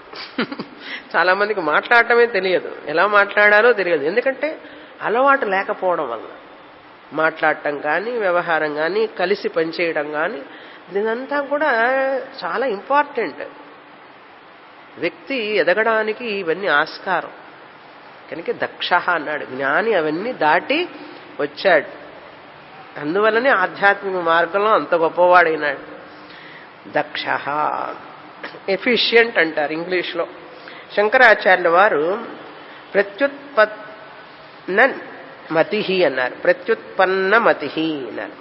చాలా మందికి మాట్లాడటమే తెలియదు ఎలా మాట్లాడాలో తెలియదు ఎందుకంటే అలవాటు లేకపోవడం వల్ల మాట్లాడటం కానీ వ్యవహారం కానీ కలిసి పనిచేయడం కానీ ఇదంతా కూడా చాలా ఇంపార్టెంట్ వ్యక్తి ఎదగడానికి ఇవన్నీ ఆస్కారం కనుక దక్ష అన్నాడు జ్ఞాని అవన్నీ దాటి వచ్చాడు అందువల్లనే ఆధ్యాత్మిక మార్గంలో అంత గొప్పవాడైనాడు దక్ష ఎఫిషియంట్ అంటారు ఇంగ్లీష్లో శంకరాచార్యుల వారు ప్రత్యుత్పన్న మతి అన్నారు ప్రత్యుత్పన్న మతి అన్నారు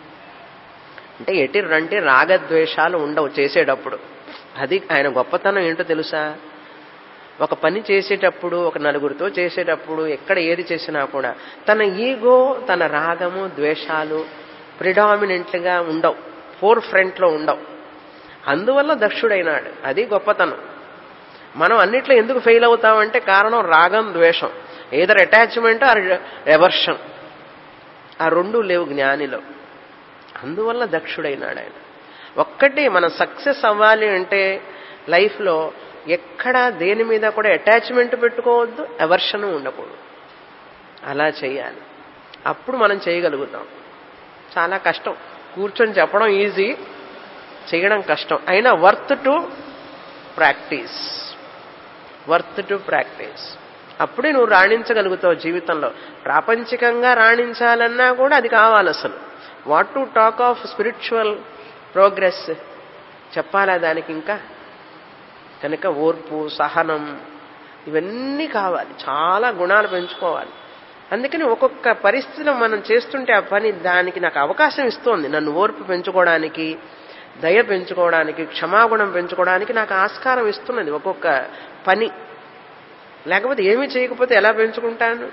అంటే ఎటి రంటే రాగద్వేషాలు ఉండవు చేసేటప్పుడు అది ఆయన గొప్పతనం ఏంటో తెలుసా ఒక పని చేసేటప్పుడు ఒక నలుగురితో చేసేటప్పుడు ఎక్కడ ఏది చేసినా కూడా తన ఈగో తన రాగము ద్వేషాలు ప్రిడామినెంట్గా ఉండవు ఫోర్ ఫ్రంట్లో ఉండవు అందువల్ల దక్షుడైనాడు అది గొప్పతనం మనం అన్నిట్లో ఎందుకు ఫెయిల్ అవుతామంటే కారణం రాగం ద్వేషం ఏదర్ అటాచ్మెంట్ ఆర్ ఎవర్షన్ ఆ రెండు లేవు జ్ఞానిలో అందువల్ల దక్షుడైనాడు ఆయన ఒక్కటి మనం సక్సెస్ అవ్వాలి అంటే లైఫ్లో ఎక్కడ దేని మీద కూడా అటాచ్మెంట్ పెట్టుకోవద్దు ఎవర్షను ఉండకూడదు అలా చేయాలి అప్పుడు మనం చేయగలుగుతాం చాలా కష్టం కూర్చొని చెప్పడం ఈజీ చేయడం కష్టం అయినా worth to practice worth to practice అప్పుడే నువ్వు రాణించగలుగుతావు జీవితంలో ప్రాపంచికంగా రాణించాలన్నా కూడా అది కావాలి అసలు what to talk of spiritual progress చెప్పాలా దానికి ఇంకా కనుక ఓర్పు సహనం ఇవన్నీ కావాలి చాలా గుణాలు పెంచుకోవాలి అందుకని ఒక్కొక్క పరిస్థితిలో మనం చేస్తుంటే ఆ పని దానికి నాకు అవకాశం ఇస్తోంది నన్ను ఓర్పు పెంచుకోవడానికి దయ పెంచుకోవడానికి క్షమాగుణం పెంచుకోవడానికి నాకు ఆస్కారం ఇస్తున్నది ఒక్కొక్క పని లేకపోతే ఏమీ చేయకపోతే ఎలా పెంచుకుంటాను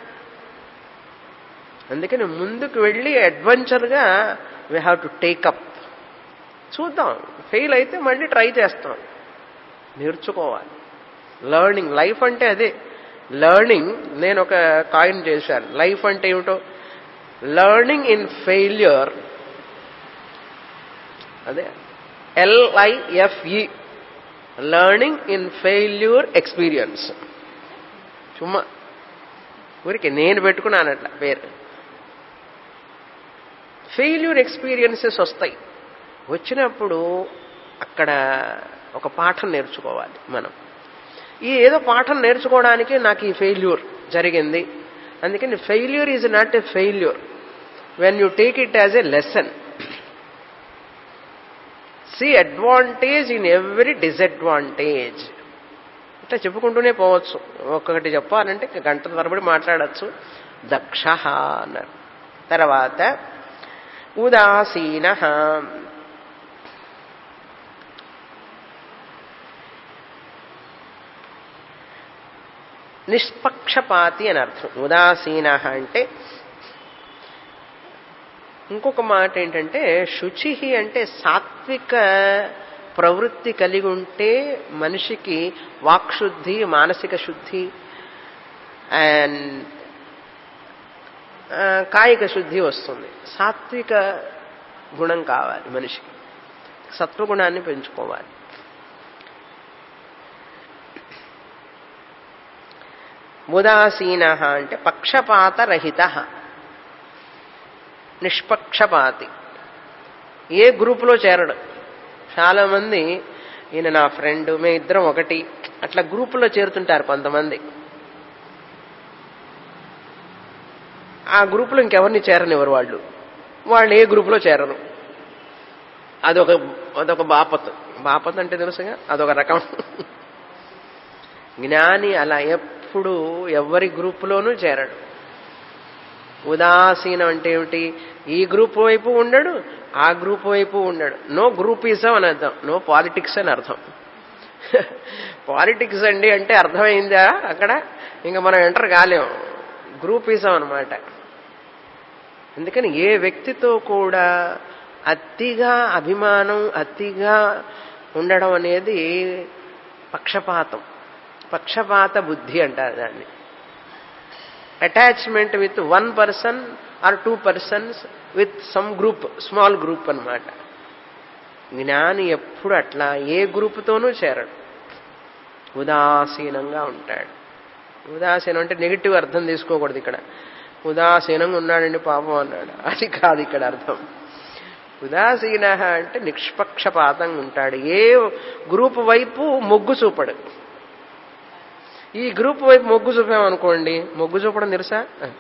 అందుకని ముందుకు వెళ్ళి అడ్వెంచర్గా వీ హ్యావ్ టు టేకప్ చూద్దాం ఫెయిల్ అయితే మళ్ళీ ట్రై చేస్తాం నేర్చుకోవాలి లర్నింగ్ లైఫ్ అంటే అదే లర్నింగ్ నేను ఒక కాయిన్ చేశాను లైఫ్ అంటే ఏమిటో లర్నింగ్ ఇన్ ఫెయిల్యూర్ అదే L I F E learning in failure experience చుమ్మా ఊరికి నేను పెట్టుకున్నాను అట్లా పేరు ఫెయిల్యూర్ ఎక్స్పీరియన్సెస్ వస్తాయి వచ్చినప్పుడు అక్కడ ఒక పాఠం నేర్చుకోవాలి మనం ఈ ఏదో పాఠం నేర్చుకోవడానికి నాకు ఈ ఫెయిల్యూర్ జరిగింది అందుకని failure is not a failure when you take it as a lesson see advantage in every disadvantage ఇట్లా చెప్పుకుంటూనే పోవచ్చు ఒక్కొక్కటి చెప్పాలంటే గంటల తరబడి మాట్లాడచ్చు దక్ష అన్నారు తర్వాత ఉదాసీన నిష్పక్షపాతి అని అర్థం ఉదాసీన అంటే ఇంకొక మాట ఏంటంటే శుచి అంటే సాత్విక ప్రవృత్తి కలిగి ఉంటే మనిషికి వాక్శుద్ధి మానసిక శుద్ధి అండ్ కాయిక శుద్ధి వస్తుంది సాత్విక గుణం కావాలి మనిషికి సత్వగుణాన్ని పెంచుకోవాలి ఉదాసీన అంటే పక్షపాతరహిత నిష్పక్షపాతి ఏ గ్రూపులో చేరడు చాలామంది ఈయన నా ఫ్రెండ్ మేము ఇద్దరం ఒకటి అట్లా గ్రూపులో చేరుతుంటారు కొంతమంది ఆ గ్రూపులో ఇంకెవరిని చేరనివ్వరు వాళ్ళు వాళ్ళు ఏ గ్రూపులో చేరరు అదొక అదొక బాపత్ బాపత్ అంటే తెలుసుగా అదొక రకం జ్ఞాని అలా ఎప్పుడు ఎవరి గ్రూపులోనూ చేరడు ఉదాసీనం అంటే ఏమిటి ఈ గ్రూప్ వైపు ఉండడు ఆ గ్రూప్ వైపు ఉండడు నో గ్రూపిజం అని అర్థం నో పాలిటిక్స్ అని అర్థం పాలిటిక్స్ అండి అంటే అర్థమైందా అక్కడ ఇంకా మనం ఎంటర్ కాలేం గ్రూపిజం అనమాట అందుకని ఏ వ్యక్తితో కూడా అతిగా అభిమానం అతిగా ఉండడం అనేది పక్షపాతం పక్షపాత బుద్ధి అంటారు దాన్ని attachment with one person or two persons with some group small group అనమాట జ్ఞాని ఎప్పుడు అట్లా ఏ గ్రూపుతోనూ చేరడు ఉదాసీనంగా ఉంటాడు ఉదాసీనం అంటే నెగిటివ్ అర్థం తీసుకోకూడదు ఇక్కడ ఉదాసీనంగా ఉన్నాడండి పాపం అన్నాడు అది కాదు ఇక్కడ అర్థం ఉదాసీన అంటే నిష్పక్షపాతంగా ఉంటాడు ఏ గ్రూప్ వైపు మొగ్గు చూపడు ఈ గ్రూప్ వైపు మొగ్గు చూపామనుకోండి మొగ్గు చూపడం తెలుసా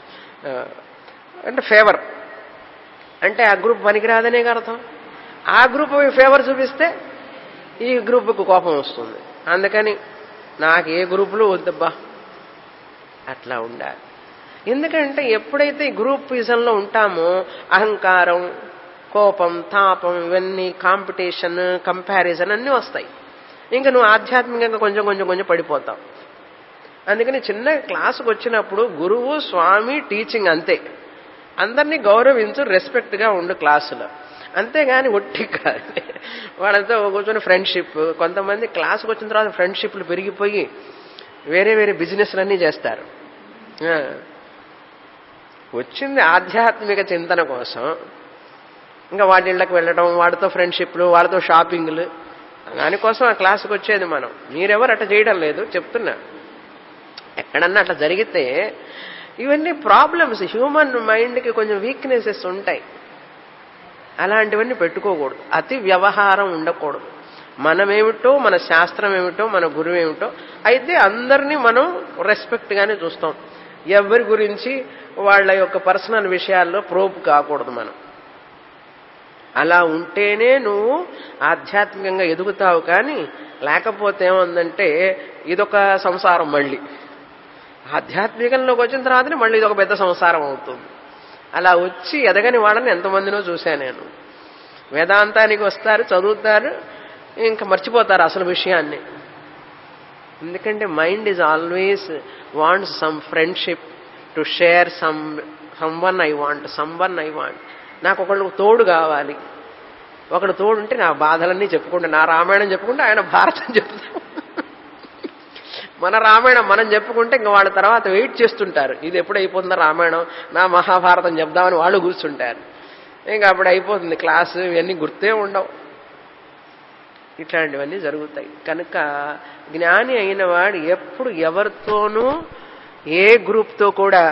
అంటే ఫేవర్ అంటే ఆ గ్రూప్ పనికిరాదనే అర్థం ఆ గ్రూప్ వైపు ఫేవర్ చూపిస్తే ఈ గ్రూప్కు కోపం వస్తుంది అందుకని నాకు ఏ గ్రూపులు వద్దబ్బా అట్లా ఉండాలి ఎందుకంటే ఎప్పుడైతే గ్రూప్ విజన్లో ఉంటామో అహంకారం కోపం తాపం ఇవన్నీ కాంపిటీషన్ కంపారిజన్ అన్నీ వస్తాయి ఇంకా నువ్వు ఆధ్యాత్మికంగా కొంచెం కొంచెం కొంచెం పడిపోతావు అందుకని చిన్న క్లాసుకు వచ్చినప్పుడు గురువు స్వామి టీచింగ్ అంతే అందరినీ గౌరవించు రెస్పెక్ట్గా ఉండు క్లాసులో అంతేగాని ఒట్టి కాదు వాళ్ళంతా కూర్చొని ఫ్రెండ్షిప్ కొంతమంది క్లాసుకు వచ్చిన తర్వాత ఫ్రెండ్షిప్లు పెరిగిపోయి వేరే వేరే బిజినెస్లన్నీ చేస్తారు వచ్చింది ఆధ్యాత్మిక చింతన కోసం ఇంకా వాటి ఇళ్ళకి వెళ్ళడం వాడితో ఫ్రెండ్షిప్లు వాళ్ళతో షాపింగ్లు దానికోసం ఆ క్లాసుకు వచ్చేది మనం మీరెవరు అట్లా చేయడం లేదు చెప్తున్నా ఎక్కడన్నా అట్లా జరిగితే ఇవన్నీ ప్రాబ్లమ్స్ హ్యూమన్ మైండ్కి కొంచెం వీక్నెసెస్ ఉంటాయి అలాంటివన్నీ పెట్టుకోకూడదు అతి వ్యవహారం ఉండకూడదు మనమేమిటో మన శాస్త్రం ఏమిటో మన గురువు ఏమిటో అయితే అందరినీ మనం రెస్పెక్ట్గానే చూస్తాం ఎవరి గురించి వాళ్ళ యొక్క పర్సనల్ విషయాల్లో ప్రోపు కాకూడదు మనం అలా ఉంటేనే నువ్వు ఆధ్యాత్మికంగా ఎదుగుతావు కానీ లేకపోతే ఏముందంటే ఇదొక సంసారం మళ్ళీ ఆధ్యాత్మికంలోకి వచ్చిన తర్వాతనే మళ్ళీ ఇదొక పెద్ద సంసారం అవుతుంది అలా వచ్చి ఎదగని వాళ్ళని ఎంతమందినో చూశాను నేను వేదాంతానికి వస్తారు చదువుతారు ఇంకా మర్చిపోతారు అసలు విషయాన్ని ఎందుకంటే mind is always wants some friendship to share some someone I want someone I want నాకు ఒకళ్ళు తోడు కావాలి ఒకడు తోడు ఉంటే నా బాధలన్నీ చెప్పుకుంటే నా రామాయణం చెప్పుకుంటే ఆయన భారతం చెప్తాం మన రామాయణం మనం చెప్పుకుంటే ఇంకా వాళ్ళ తర్వాత వెయిట్ చేస్తుంటారు ఇది ఎప్పుడు అయిపోతుందో రామాయణం నా మహాభారతం చెప్దామని వాళ్ళు కూర్చుంటారు ఇంకా అప్పుడు అయిపోతుంది క్లాసు ఇవన్నీ గుర్తే ఉండవు ఇట్లాంటివన్నీ జరుగుతాయి కనుక జ్ఞాని అయిన వాడు ఎప్పుడు ఎవరితోనూ ఏ గ్రూప్తో కూడా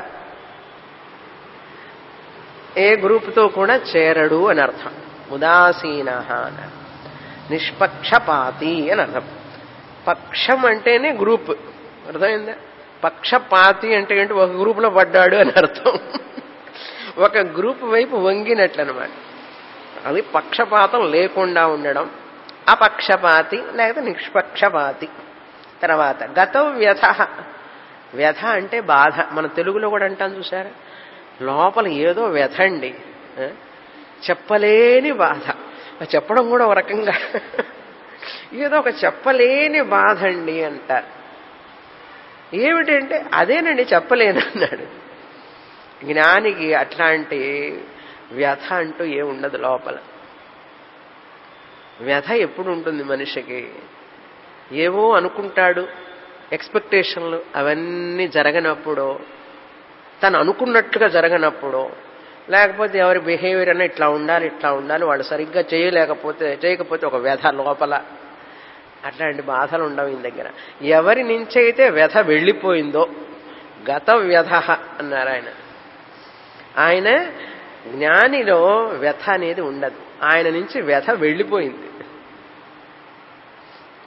ఏ గ్రూప్తో కూడా చేరడు అని అర్థం ఉదాసీన అని నిష్పక్షపాతి అని అర్థం పక్షం అంటేనే గ్రూప్ అర్థమైందా పక్షపాతి అంటే ఏంటి ఒక గ్రూపులో పడ్డాడు అని అర్థం ఒక గ్రూప్ వైపు వంగినట్లు అనమాట అది పక్షపాతం లేకుండా ఉండడం అపక్షపాతి లేకపోతే నిష్పక్షపాతి తర్వాత గత వ్యథ వ్యథ అంటే బాధ మన తెలుగులో కూడా అంటాం చూసారా లోపల ఏదో వ్యథ అండి చెప్పలేని బాధ చెప్పడం కూడా ఒక రకంగా ఏదో ఒక చెప్పలేని బాధ అండి అంటారు ఏమిటంటే అదేనండి చెప్పలేను అన్నాడు జ్ఞానికి అట్లాంటి వ్యథ అంటూ ఏముండదు లోపల వ్యథ ఎప్పుడు ఉంటుంది మనిషికి ఏవో అనుకుంటాడు ఎక్స్పెక్టేషన్లు అవన్నీ జరగనప్పుడు తను అనుకున్నట్టుగా జరగనప్పుడు లేకపోతే ఎవరి బిహేవియర్ అన్న ఇట్లా ఉండాలి ఇట్లా ఉండాలి వాళ్ళు సరిగ్గా చేయలేకపోతే చేయకపోతే ఒక వ్యధ లోపల అట్లాంటి బాధలు ఉండవు ఈయన దగ్గర ఎవరి నుంచి అయితే వ్యధ వెళ్ళిపోయిందో గత వ్యధ అన్నారు ఆయన ఆయన జ్ఞానిలో వ్యథ అనేది ఉండదు ఆయన నుంచి వ్యథ వెళ్ళిపోయింది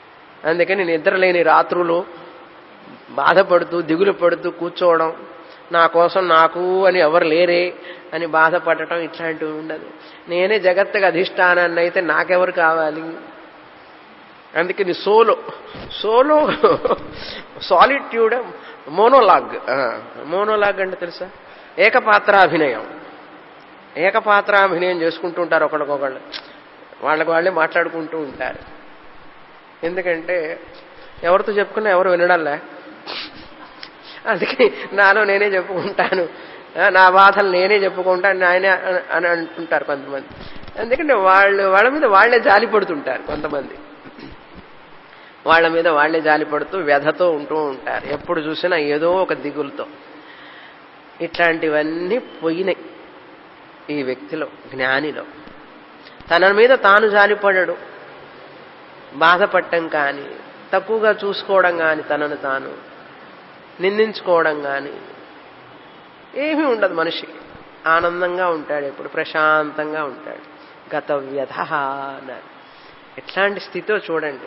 అందుకని నిద్రలేని రాత్రులు బాధపడుతూ దిగులు పడుతూ కూర్చోవడం నా కోసం నాకు అని ఎవరు లేరే అని బాధపడటం ఇట్లాంటివి ఉండదు నేనే జగత్తుకు అధిష్టానాన్ని అయితే నాకెవరు కావాలి అందుకని solo solo solitude monologue monologue అంటే తెలుసా ఏకపాత్రాభినయం ఏకపాత్రాభినయం చేసుకుంటూ ఉంటారు ఒకళ్ళకొకళ్ళు వాళ్ళకి వాళ్ళే మాట్లాడుకుంటూ ఉంటారు ఎందుకంటే ఎవరితో చెప్పుకున్నా ఎవరు వినడంలే అందుకే నాలో నేనే చెప్పుకుంటాను ఆ, నా బాధలు నేనే చెప్పుకుంటాను ఆయనే అని అంటుంటారు కొంతమంది ఎందుకంటే వాళ్ళు వాళ్ళ మీద వాళ్ళే జాలి పడుతుంటారు కొంతమంది వాళ్ళ మీద వాళ్ళే జాలి పడుతూ వ్యధతో ఉంటూ ఉంటారు ఎప్పుడు చూసినా ఏదో ఒక దిగులతో ఇట్లాంటివన్నీ పోయినాయి ఈ వ్యక్తిలో జ్ఞానిలో తన మీద తాను జాలిపడడు బాధపడటం కానీ తక్కువగా చూసుకోవడం కానీ తనను తాను నిందించుకోవడం కానీ ఏమీ ఉండదు మనిషికి ఆనందంగా ఉంటాడు ఎప్పుడు ప్రశాంతంగా ఉంటాడు గత వ్యధ అన్నారు ఎట్లాంటి స్థితిలో చూడండి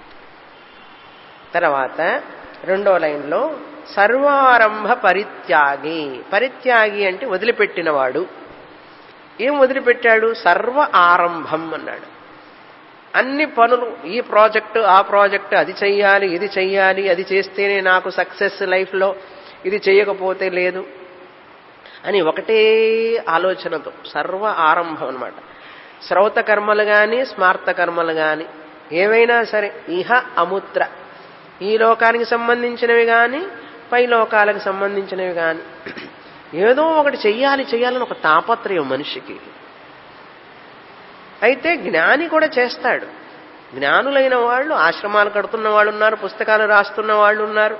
తర్వాత రెండో లైన్లో సర్వారంభ పరిత్యాగి పరిత్యాగి అంటే వదిలిపెట్టినవాడు ఏం వదిలిపెట్టాడు సర్వ ఆరంభం అన్నాడు అన్ని పనులు ఈ ప్రాజెక్టు ఆ ప్రాజెక్టు అది చెయ్యాలి ఇది చెయ్యాలి అది చేస్తేనే నాకు సక్సెస్ లైఫ్లో ఇది చేయకపోతే లేదు అని ఒకటే ఆలోచనతో సర్వ ఆరంభం అనమాట శ్రౌత కర్మలు కానీ స్మార్త కర్మలు కానీ ఏవైనా సరే ఇహ అముత్ర ఈ లోకానికి సంబంధించినవి కానీ పై లోకాలకు సంబంధించినవి కానీ ఏదో ఒకటి చెయ్యాలి చెయ్యాలని ఒక తాపత్రయం మనిషికి అయితే జ్ఞాని కూడా చేస్తాడు జ్ఞానులైన వాళ్ళు ఆశ్రమాలు కడుతున్న వాళ్ళు ఉన్నారు పుస్తకాలు రాస్తున్న వాళ్ళు ఉన్నారు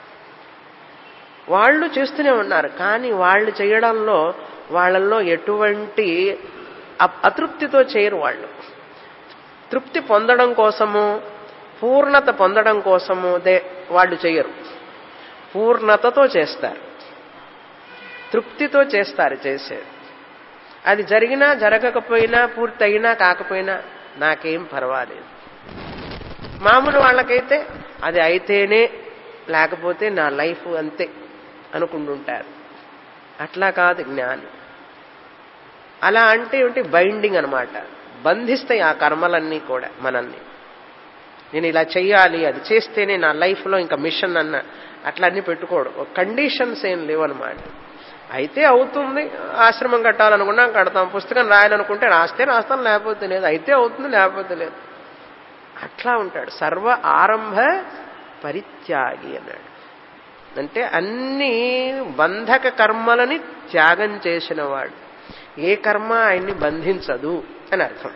వాళ్ళు చేస్తూనే ఉన్నారు కానీ వాళ్ళు చేయడంలో వాళ్ళల్లో ఎటువంటి అ- అతృప్తితో చేయరు వాళ్ళు తృప్తి పొందడం కోసము పూర్ణత పొందడం కోసము దే వాళ్ళు చేయరు పూర్ణతతో చేస్తారు తృప్తితో చేస్తారు చేసేది అది జరిగినా జరగకపోయినా పూర్తయినా కాకపోయినా నాకేం పర్వాలేదు మామూలు వాళ్ళకైతే అది అయితేనే లేకపోతే నా లైఫ్ అంతే అనుకుంటుంటారు అట్లా కాదు జ్ఞాని అలా అంటే ఏంటి బైండింగ్ అనమాట బంధిస్తాయి ఆ కర్మలన్నీ కూడా మనల్ని నేను ఇలా చెయ్యాలి అది చేస్తేనే నా లైఫ్లో ఇంకా మిషన్ అన్న అట్లా అన్ని పెట్టుకోడు కండిషన్స్ ఏం లేవన్నమాట అయితే అవుతుంది ఆశ్రమం కట్టాలనుకున్నా కడతాం పుస్తకం రాయాలనుకుంటే రాస్తే రాస్తాం లేకపోతే లేదు అయితే అవుతుంది లేకపోతే లేదు అట్లా ఉంటాడు సర్వ ఆరంభ పరిత్యాగి అన్నాడు అంటే అన్ని బంధక కర్మలని త్యాగం చేసినవాడు ఏ కర్మ ఆయన్ని బంధించదు అని అర్థం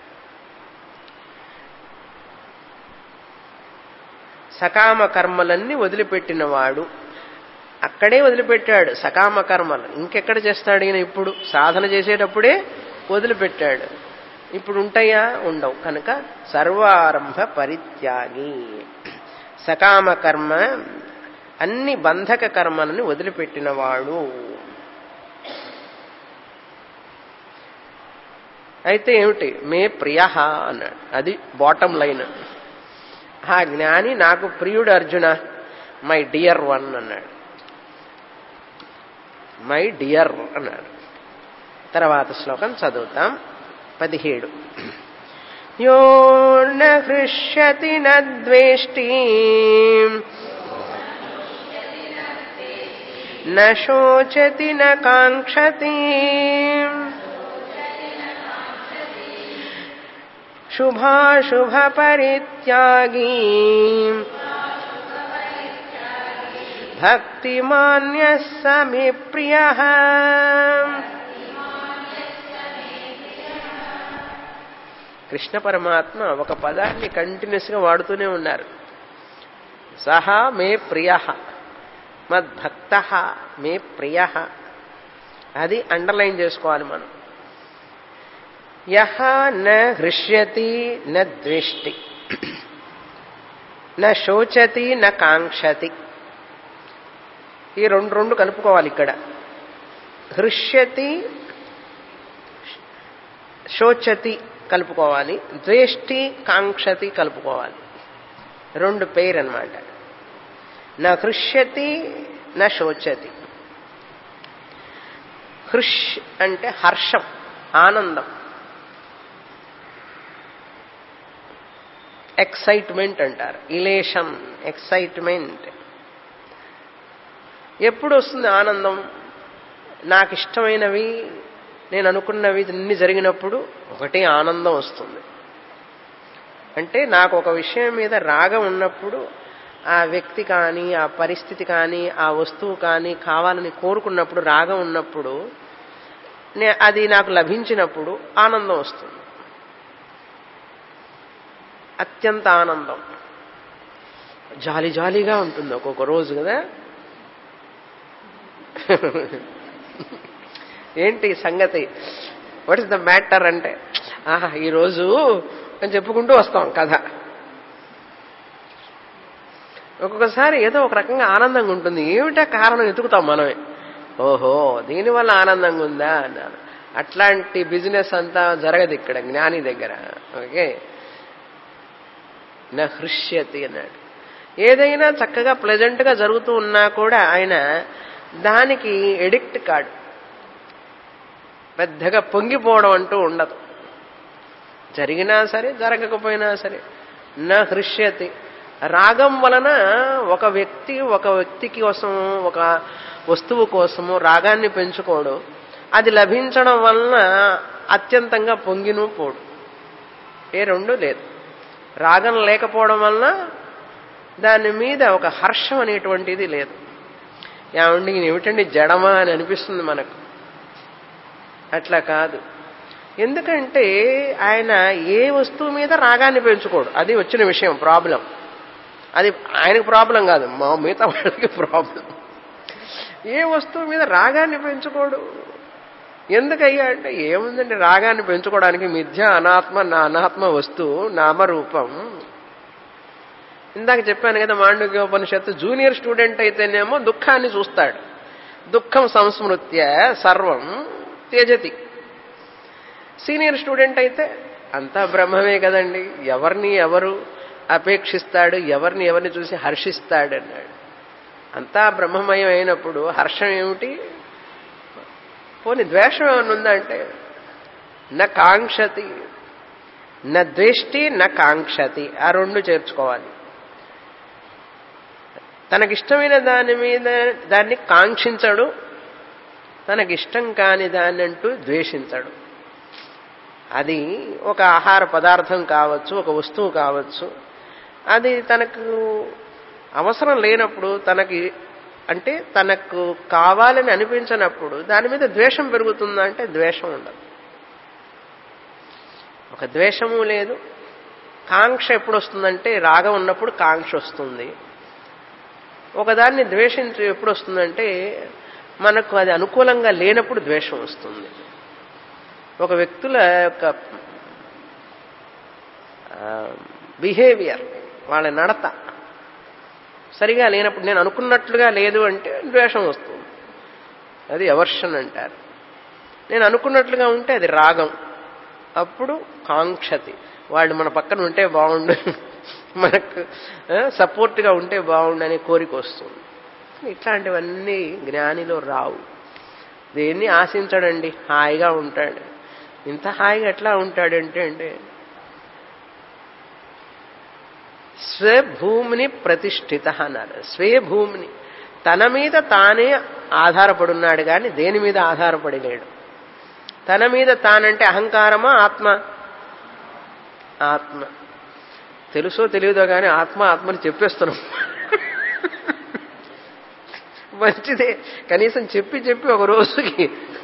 సకామ కర్మలన్నీ వదిలిపెట్టినవాడు అక్కడే వదిలిపెట్టాడు సకామ కర్మలు ఇంకెక్కడ చేస్తాడు ఈయన ఇప్పుడు సాధన చేసేటప్పుడే వదిలిపెట్టాడు ఇప్పుడు ఉంటాయా ఉండవు కనుక సర్వారంభ పరిత్యాగి సకామ కర్మ అన్ని బంధక కర్మలను వదిలిపెట్టినవాడు అయితే ఏమిటి మే ప్రియ అన్నాడు అది బాటం లైన్ ఆ జ్ఞాని నాకు ప్రియుడు అర్జున మై డియర్ వన్ అన్నాడు మై డియర్ అన్నాడు తర్వాత శ్లోకం చదువుతాం పదిహేడు యో న హృష్యతి న ద్వేష్టి న శోచతి న కాంక్షతి శుభాశుభ పరిత్యాగీ భక్తిమాన్య సమి ప్రియ కృష్ణ పరమాత్మ ఒక పదాన్ని కంటిన్యూస్ గా వాడుతూనే ఉన్నారు సహా మే ప్రియ మద్భక్త మే ప్రియ అది అండర్లైన్ చేసుకోవాలి మనం యహ న హృష్యతి న ద్వేష్టి న శోచతి న కాంక్షతి ఈ రెండు రెండు కలుపుకోవాలి ఇక్కడ హృష్యతి శోచతి కలుపుకోవాలి ద్వేష్టి కాంక్షతి కలుపుకోవాలి రెండు పేరు అనమాట నా హృష్యతి నా శోచతి హృష్ అంటే హర్షం ఆనందం ఎక్సైట్మెంట్ అంటారు ఇలేషన్ ఎక్సైట్మెంట్ ఎప్పుడు వస్తుంది ఆనందం నాకు ఇష్టమైనవి నేను అనుకున్నవి అన్ని జరిగినప్పుడు ఒకటే ఆనందం వస్తుంది అంటే నాకు ఒక విషయం మీద రాగం ఉన్నప్పుడు ఆ వ్యక్తి కానీ ఆ పరిస్థితి కానీ ఆ వస్తువు కానీ కావాలని కోరుకున్నప్పుడు రాగం ఉన్నప్పుడు నే- అది నాకు లభించినప్పుడు ఆనందం వస్తుంది అత్యంత ఆనందం జాలి జాలీగా ఉంటుంది ఒక్కొక్క రోజు కదా ఏంటి సంగతి వాట్ ఇస్ ద మ్యాటర్ అంటే ఆహా ఈరోజు అని చెప్పుకుంటూ వస్తాం కథ ఒక్కొక్కసారి ఏదో ఒక రకంగా ఆనందంగా ఉంటుంది ఏమిటా కారణం ఎతుకుతాం మనమే ఓహో దీనివల్ల ఆనందంగా ఉందా అన్నారు అట్లాంటి బిజినెస్ అంతా జరగదు ఇక్కడ జ్ఞాని దగ్గర ఓకే నా హృష్యతి అన్నాడు ఏదైనా చక్కగా ప్లెజెంట్ గా జరుగుతూ ఉన్నా కూడా ఆయన దానికి ఎడిక్ట్ కాడు పెద్దగా పొంగిపోవడం అంటూ ఉండదు జరిగినా సరే జరగకపోయినా సరే నా హృష్యతి రాగం వలన ఒక వ్యక్తి ఒక వ్యక్తి కోసం ఒక వస్తువు కోసము రాగాన్ని పెంచుకోడు అది లభించడం వలన అత్యంతంగా పొంగిను పోడు ఏ రెండు లేదు రాగం లేకపోవడం వలన దాని మీద ఒక హర్షం అనేటువంటిది లేదు ఏమండి ఈయన ఏమిటండి జడమా అని అనిపిస్తుంది మనకు అట్లా కాదు ఎందుకంటే ఆయన ఏ వస్తువు మీద రాగాన్ని పెంచుకోడు అది వచ్చిన విషయం ప్రాబ్లం అది ఆయనకు ప్రాబ్లం కాదు మా మిగతా వాళ్ళకి ప్రాబ్లం ఏ వస్తువు మీద రాగాన్ని పెంచుకోడు ఎందుకయ్యా అంటే ఏముందండి రాగాన్ని పెంచుకోవడానికి మిథ్య అనాత్మ నా అనాత్మ వస్తువు నామరూపం ఇందాక చెప్పాను కదా మాండవ్యోపనిషత్తు జూనియర్ స్టూడెంట్ అయితేనేమో దుఃఖాన్ని చూస్తాడు దుఃఖం సంస్మృత్య సర్వం త్యజతి సీనియర్ స్టూడెంట్ అయితే అంతా బ్రహ్మమే కదండి ఎవరిని ఎవరు అపేక్షిస్తాడు ఎవరిని ఎవరిని చూసి హర్షిస్తాడు అన్నాడు అంతా బ్రహ్మమయం అయినప్పుడు హర్షం ఏమిటి పోని ద్వేషం ఏమన్నా ఉందా అంటే న కాంక్షతి న ద్వేష్టి న కాంక్షతి ఆ రెండు చేర్చుకోవాలి తనకిష్టమైన దాని మీద దాన్ని కాంక్షించడు తనకిష్టం కాని దాన్ని అంటూ ద్వేషించడు అది ఒక ఆహార పదార్థం కావచ్చు ఒక వస్తువు కావచ్చు అది తనకు అవసరం లేనప్పుడు తనకి అంటే తనకు కావాలని అనిపించినప్పుడు దాని మీద ద్వేషం పెరుగుతుందా అంటే ద్వేషం ఉండదు ఒక ద్వేషము లేదు కాంక్ష ఎప్పుడు వస్తుందంటే రాగం ఉన్నప్పుడు కాంక్ష వస్తుంది ఒకదాన్ని ద్వేషించి ఎప్పుడు వస్తుందంటే మనకు అది అనుకూలంగా లేనప్పుడు ద్వేషం వస్తుంది ఒక వ్యక్తుల యొక్క బిహేవియర్ వాళ్ళ నడత సరిగా లేనప్పుడు నేను అనుకున్నట్లుగా లేదు అంటే ద్వేషం వస్తుంది అది ఎవర్షన్ అంటారు నేను అనుకున్నట్లుగా ఉంటే అది రాగం అప్పుడు కాంక్షతి వాళ్ళు మన పక్కన ఉంటే బాగుండు మనకు సపోర్ట్గా ఉంటే బాగుండు అనే కోరిక వస్తుంది ఇట్లాంటివన్నీ జ్ఞానిలో రావు దేన్ని ఆశించడండి హాయిగా ఉంటాడు ఇంత హాయిగా ఎట్లా ఉంటాడంటే అంటే స్వభూమిని ప్రతిష్ఠిత అన్నారు స్వే భూమిని తన మీద తానే ఆధారపడున్నాడు కానీ దేని మీద ఆధారపడి లేడు తన మీద తానంటే అహంకారమా ఆత్మ ఆత్మ తెలుసో తెలియదో కానీ ఆత్మ ఆత్మని చెప్పేస్తున్నాం మంచిదే కనీసం చెప్పి చెప్పి ఒక రోజుకి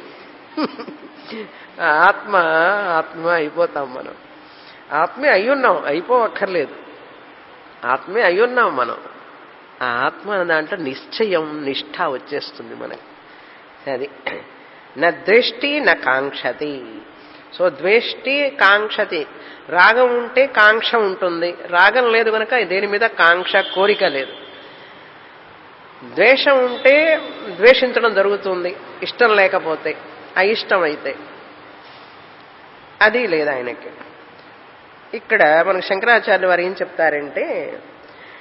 ఆత్మ ఆత్మ అయిపోతాం మనం ఆత్మే అయ్యున్నాం అయిపోవక్కర్లేదు ఆత్మే అయ్యున్నాం మనం ఆ ఆత్మ అన్న దాంట్లో నిశ్చయం నిష్ఠ వచ్చేస్తుంది మనకి అది నా ద్వేష్టి నా కాంక్షతి సో ద్వేష్టి కాంక్షతి రాగం ఉంటే కాంక్ష ఉంటుంది రాగం లేదు కనుక దేని మీద కాంక్ష కోరిక లేదు ద్వేషం ఉంటే ద్వేషించడం జరుగుతుంది ఇష్టం లేకపోతే అయిష్టం అయితే అది లేదు ఆయనకి ఇక్కడ మనకు శంకరాచార్య వారు ఏం చెప్తారంటే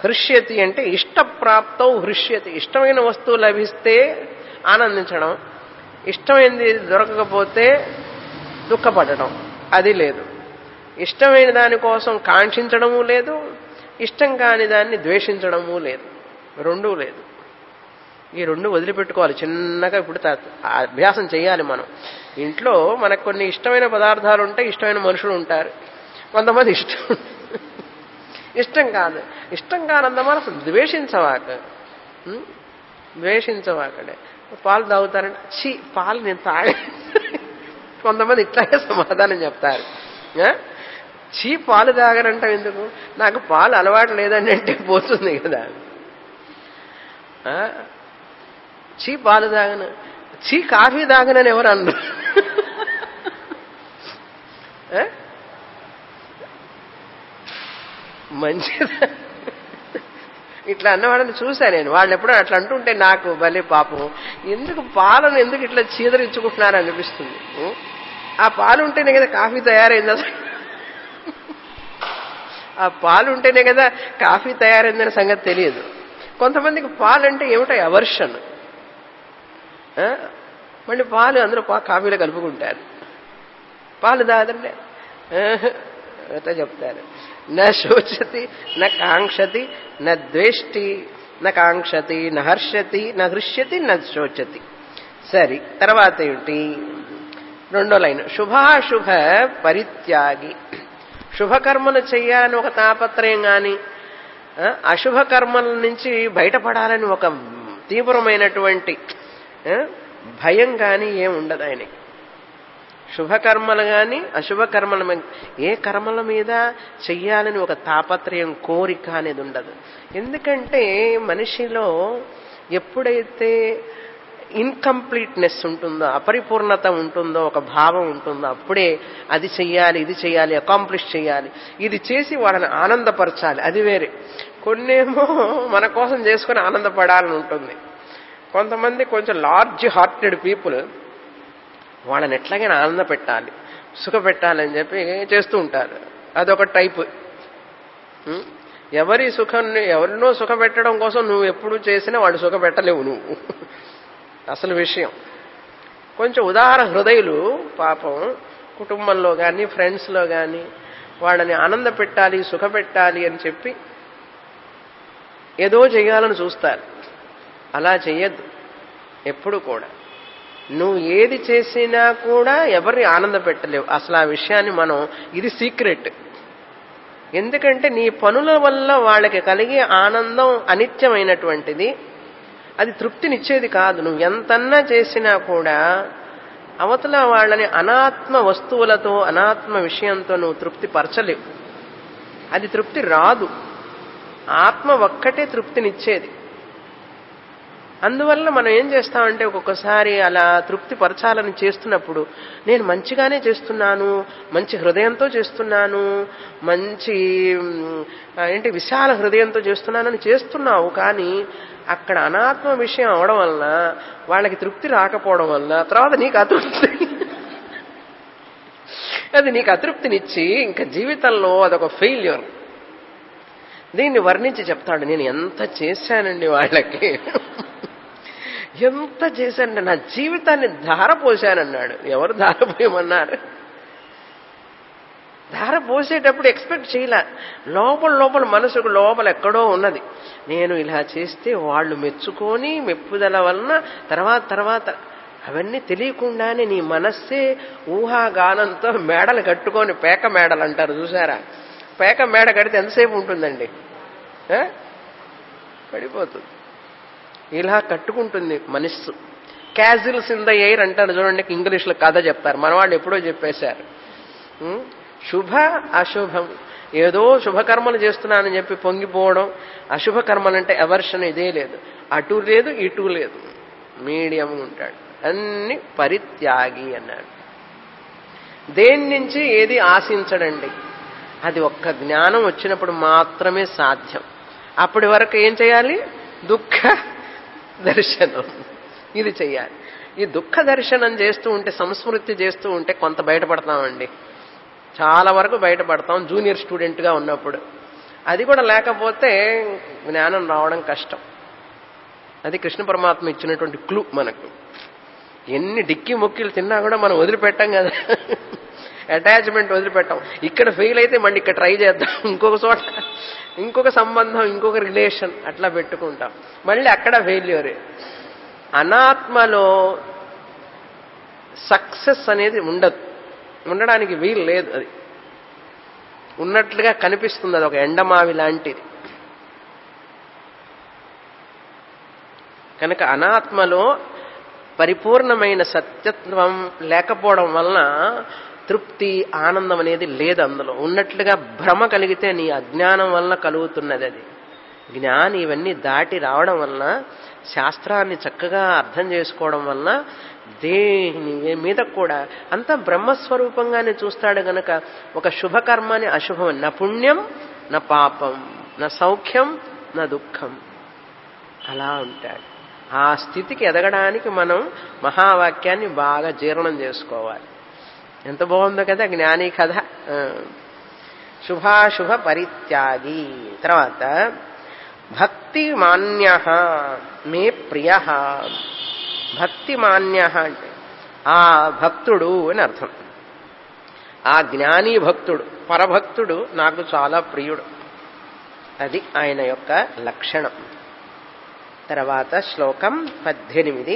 హృష్యతి అంటే ఇష్టప్రాప్తం హృష్యతి ఇష్టమైన వస్తువు లభిస్తే ఆనందించడం ఇష్టమైనది దొరకకపోతే దుఃఖపడటం అది లేదు ఇష్టమైన దానికోసం కాంక్షించడము లేదు ఇష్టం కాని దాన్ని ద్వేషించడము లేదు రెండూ లేదు ఈ రెండు వదిలిపెట్టుకోవాలి చిన్నగా ఇప్పుడు త- ఆ అభ్యాసం చేయాలి మనం ఇంట్లో మనకు కొన్ని ఇష్టమైన పదార్థాలు ఉంటాయి ఇష్టమైన మనుషులు ఉంటారు కొంతమంది ఇష్టం ఇష్టం కాదు ఇష్టం కానంత మనసు ద్వేషించవాక ఉం? ద్వేషించవాకడే పాలు తాగుతారంటే ఛీ పాలు నేను తాగ కొంతమంది ఇట్లాగే సమాధానం చెప్తారు ఆ? చీ పాలు తాగనంటాం ఎందుకు నాకు పాలు అలవాటు లేదని అంటే పోతుంది కదా ఆ? చీ పాలు తాగను చీ కాఫీ తాగనని ఎవరు అన్నారు ఆ? మంచిది ఇట్లా అన్నవాళ్ళని చూసా నేను వాళ్ళు ఎప్పుడో అట్లా అంటుంటే నాకు భలే పాపం ఎందుకు పాలను ఎందుకు ఇట్లా చీదరించుకుంటున్నారు అనిపిస్తుంది ఉం? ఆ పాలు ఉంటేనే కదా కాఫీ తయారైంది అసలు ఆ పాలు ఉంటేనే కదా కాఫీ తయారైందనే సంగతి తెలియదు కొంతమందికి పాలు అంటే ఏమిటో అవర్షన్ ఆ? మళ్ళీ పాలు అందరూ పా కాఫీలో కలుపుకుంటారు పాలు దాదండి అట్లా చెప్తారు న శోచతి న కాంక్షతి న ద్వేష్టి న కాంక్షతి న హర్షతి న హృష్యతి న శోచతి సరి తర్వాత ఏమిటి రెండో లైన్ శుభాశుభ పరిత్యాగి శుభకర్మలు చేయాలని ఒక తాపత్రయం కానీ అశుభ కర్మల నుంచి బయటపడాలని ఒక తీవ్రమైనటువంటి ఆ, భయం కానీ ఏం ఉండదు ఆయనకి శుభకర్మలు కానీ అశుభ కర్మల మీద ఏ కర్మల మీద చెయ్యాలని ఒక తాపత్రయం కోరిక అనేది ఉండదు ఎందుకంటే మనిషిలో ఎప్పుడైతే ఇన్కంప్లీట్నెస్ ఉంటుందో అపరిపూర్ణత ఉంటుందో ఒక భావం ఉంటుందో అప్పుడే అది చెయ్యాలి ఇది చెయ్యాలి అకాంప్లిష్ చేయాలి ఇది చేసి వాళ్ళని ఆనందపరచాలి అది వేరే కొన్నేమో మన కోసం చేసుకుని ఆనందపడాలని ఉంటుంది కొంతమంది కొంచెం లార్జ్ హార్టెడ్ పీపుల్ వాళ్ళని ఎట్లాగైనా ఆనంద పెట్టాలి సుఖ పెట్టాలని చెప్పి చేస్తూ ఉంటారు అదొక టైప్ ఉం? ఎవరి సుఖాన్ని ఎవరినో సుఖ పెట్టడం కోసం నువ్వు ఎప్పుడు చేసినా వాడు సుఖ పెట్టలేవు నువ్వు అసలు విషయం కొంచెం ఉదార హృదయులు పాపం కుటుంబంలో కానీ ఫ్రెండ్స్లో కానీ వాళ్ళని ఆనంద పెట్టాలి సుఖ పెట్టాలి అని చెప్పి ఏదో చేయాలని చూస్తారు అలా చెయ్యొద్దు ఎప్పుడు కూడా నువ్వు ఏది చేసినా కూడా ఎవరిని ఆనంద పెట్టలేవు అసలు ఆ విషయాన్ని మనం ఇది సీక్రెట్ ఎందుకంటే నీ పనుల వల్ల వాళ్ళకి కలిగే ఆనందం అనిత్యమైనటువంటిది అది తృప్తినిచ్చేది కాదు నువ్వు ఎంతన్నా చేసినా కూడా అవతల వాళ్ళని అనాత్మ వస్తువులతో అనాత్మ విషయంతో నువ్వు తృప్తి పరచలేవు అది తృప్తి రాదు ఆత్మ ఒక్కటే తృప్తినిచ్చేది అందువల్ల మనం ఏం చేస్తామంటే ఒక్కొక్కసారి అలా తృప్తి పరచాలని చేస్తున్నప్పుడు నేను మంచిగానే చేస్తున్నాను మంచి హృదయంతో చేస్తున్నాను మంచి మ్, ఏంటి విశాల హృదయంతో చేస్తున్నానని చేస్తున్నావు కానీ అక్కడ అనాత్మ విషయం అవడం వలన వాళ్ళకి తృప్తి రాకపోవడం వల్ల తర్వాత నీకు అతృప్తి అది నీకు అతృప్తినిచ్చి ఇంకా జీవితంలో అదొక ఫెయిల్యూర్ దీన్ని వర్ణించి చెప్తాడు నేను ఎంత చేశానండి వాళ్ళకి ఎంత చేశానంటే నా జీవితాన్ని ధారపోశానన్నాడు ఎవరు ధారపోయమన్నారు ధార పోసేటప్పుడు ఎక్స్పెక్ట్ చేయలే లోపల లోపల మనసుకు లోపల ఎక్కడో ఉన్నది నేను ఇలా చేస్తే వాళ్ళు మెచ్చుకొని మెప్పుదల వలన తర్వాత తర్వాత అవన్నీ తెలియకుండానే నీ మనస్సే ఊహాగానంతో మేడలు కట్టుకొని పేక మేడలు అంటారు చూసారా పేక మేడ కడితే ఎంతసేపు ఉంటుందండి ఆ? పడిపోతుంది ఇలా కట్టుకుంటుంది మనస్సు క్యాజువల్స్ ఇన్ ద ఎయిర్ అంటారు చూడండి ఇంగ్లీష్లో కథ చెప్తారు మన వాళ్ళు ఎప్పుడో చెప్పేశారు ఉం? శుభ అశుభం ఏదో శుభకర్మలు చేస్తున్నానని చెప్పి పొంగిపోవడం అశుభ కర్మలంటే ఎవర్షన్ ఇదే లేదు అటు లేదు ఇటు లేదు మీడియం ఉంటాడు అన్ని పరిత్యాగి అన్నాడు దేని నుంచి ఏది ఆశించడండి అది ఒక్క జ్ఞానం వచ్చినప్పుడు మాత్రమే సాధ్యం అప్పటి వరకు ఏం చేయాలి దుఃఖ దర్శనం ఇది చెయ్యాలి ఈ దుఃఖ దర్శనం చేస్తూ ఉంటే సంస్మృతి చేస్తూ ఉంటే కొంత బయటపడతామండి చాలా వరకు బయటపడతాం జూనియర్ స్టూడెంట్గా ఉన్నప్పుడు అది కూడా లేకపోతే జ్ఞానం రావడం కష్టం అది కృష్ణ పరమాత్మ ఇచ్చినటువంటి క్లూ మనకు ఎన్ని డిక్కి మొక్కిలు తిన్నా కూడా మనం వదిలిపెట్టాం కదా అటాచ్మెంట్ వదిలిపెట్టాం ఇక్కడ ఫెయిల్ అయితే మళ్ళీ ఇక్కడ ట్రై చేద్దాం ఇంకొక చోట ఇంకొక సంబంధం ఇంకొక రిలేషన్ అట్లా పెట్టుకుంటాం మళ్ళీ అక్కడ ఫెయిల్యూరే అనాత్మలో సక్సెస్ అనేది ఉండదు ఉండడానికి వీలు లేదు అది ఉన్నట్లుగా కనిపిస్తుంది అది ఒక ఎండమావి లాంటిది కనుక అనాత్మలో పరిపూర్ణమైన సత్యత్వం లేకపోవడం వలన తృప్తి ఆనందం అనేది లేదు అందులో ఉన్నట్లుగా భ్రమ కలిగితే నీ అజ్ఞానం వలన కలుగుతున్నది అది జ్ఞాని ఇవన్నీ దాటి రావడం వలన శాస్త్రాన్ని చక్కగా అర్థం చేసుకోవడం వలన దేని మీద కూడా అంత బ్రహ్మస్వరూపంగానే చూస్తాడు గనక ఒక శుభకర్మని అశుభం నా పుణ్యం నా పాపం నా సౌఖ్యం నా దుఃఖం అలా ఉంటాడు ఆ స్థితికి ఎదగడానికి మనం మహావాక్యాన్ని బాగా జీర్ణం చేసుకోవాలి ఎంత బాగుందో కదా జ్ఞాని కథ శుభాశుభ పరిత్యాగి తర్వాత భక్తి మాన్య మే ప్రియ భక్తి మాన్య అంటే ఆ భక్తుడు అని అర్థం ఆ జ్ఞాని భక్తుడు పరభక్తుడు నాకు చాలా ప్రియుడు అది ఆయన యొక్క లక్షణం తర్వాత శ్లోకం పద్దెనిమిది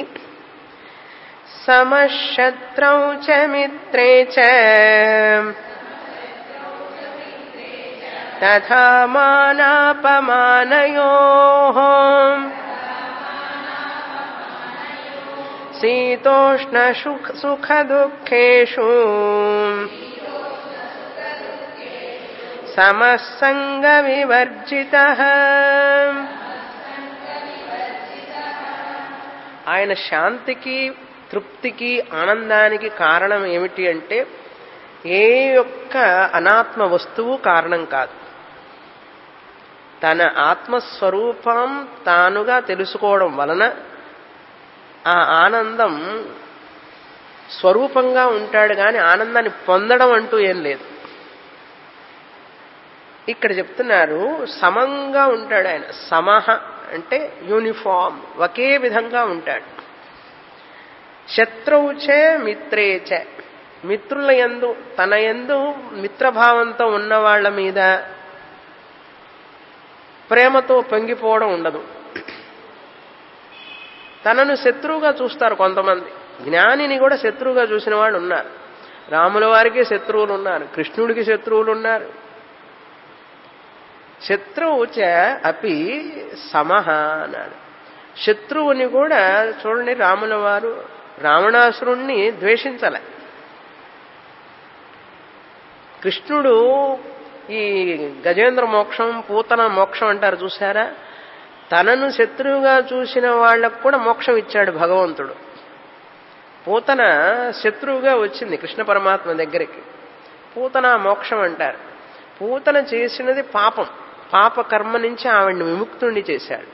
సమశత్రౌ చ మిత్రే చ తథా మానాపమానయో శీతోష్ణ సుఖ దుఃఖేషు సమస్సంగ వివర్జిత ఆయన శాంతికి తృప్తికి ఆనందానికి కారణం ఏమిటి అంటే ఏ యొక్క అనాత్మ వస్తువు కారణం కాదు తన ఆత్మస్వరూపం తానుగా తెలుసుకోవడం వలన ఆ ఆనందం స్వరూపంగా ఉంటాడు కానీ ఆనందాన్ని పొందడం అంటూ ఏం లేదు ఇక్కడ చెప్తున్నారు సమంగా ఉంటాడు ఆయన సమహ అంటే యూనిఫామ్ ఒకే విధంగా ఉంటాడు శత్రువుచే మిత్రేచ మిత్రుల ఎందు తన ఎందు మిత్రభావంతో ఉన్న వాళ్ళ మీద ప్రేమతో పొంగిపోవడం ఉండదు తనను శత్రువుగా చూస్తారు కొంతమంది జ్ఞానిని కూడా శత్రువుగా చూసిన వాళ్ళు ఉన్నారు రాముల వారికి శత్రువులు ఉన్నారు కృష్ణుడికి శత్రువులు ఉన్నారు శత్రువు చ అపి సమహ అన్నాడు శత్రువుని కూడా చూడండి రాముల వారు రావణాసురుణ్ణి ద్వేషించలే కృష్ణుడు ఈ గజేంద్ర మోక్షం పూతన మోక్షం అంటారు చూసారా తనను శత్రువుగా చూసిన వాళ్లకు కూడా మోక్షం ఇచ్చాడు భగవంతుడు పూతన శత్రువుగా వచ్చింది కృష్ణ పరమాత్మ దగ్గరికి పూతన మోక్షం అంటారు పూతన చేసినది పాపం పాప కర్మ నుంచి ఆవిడ్ని విముక్తుణ్ణి చేశాడు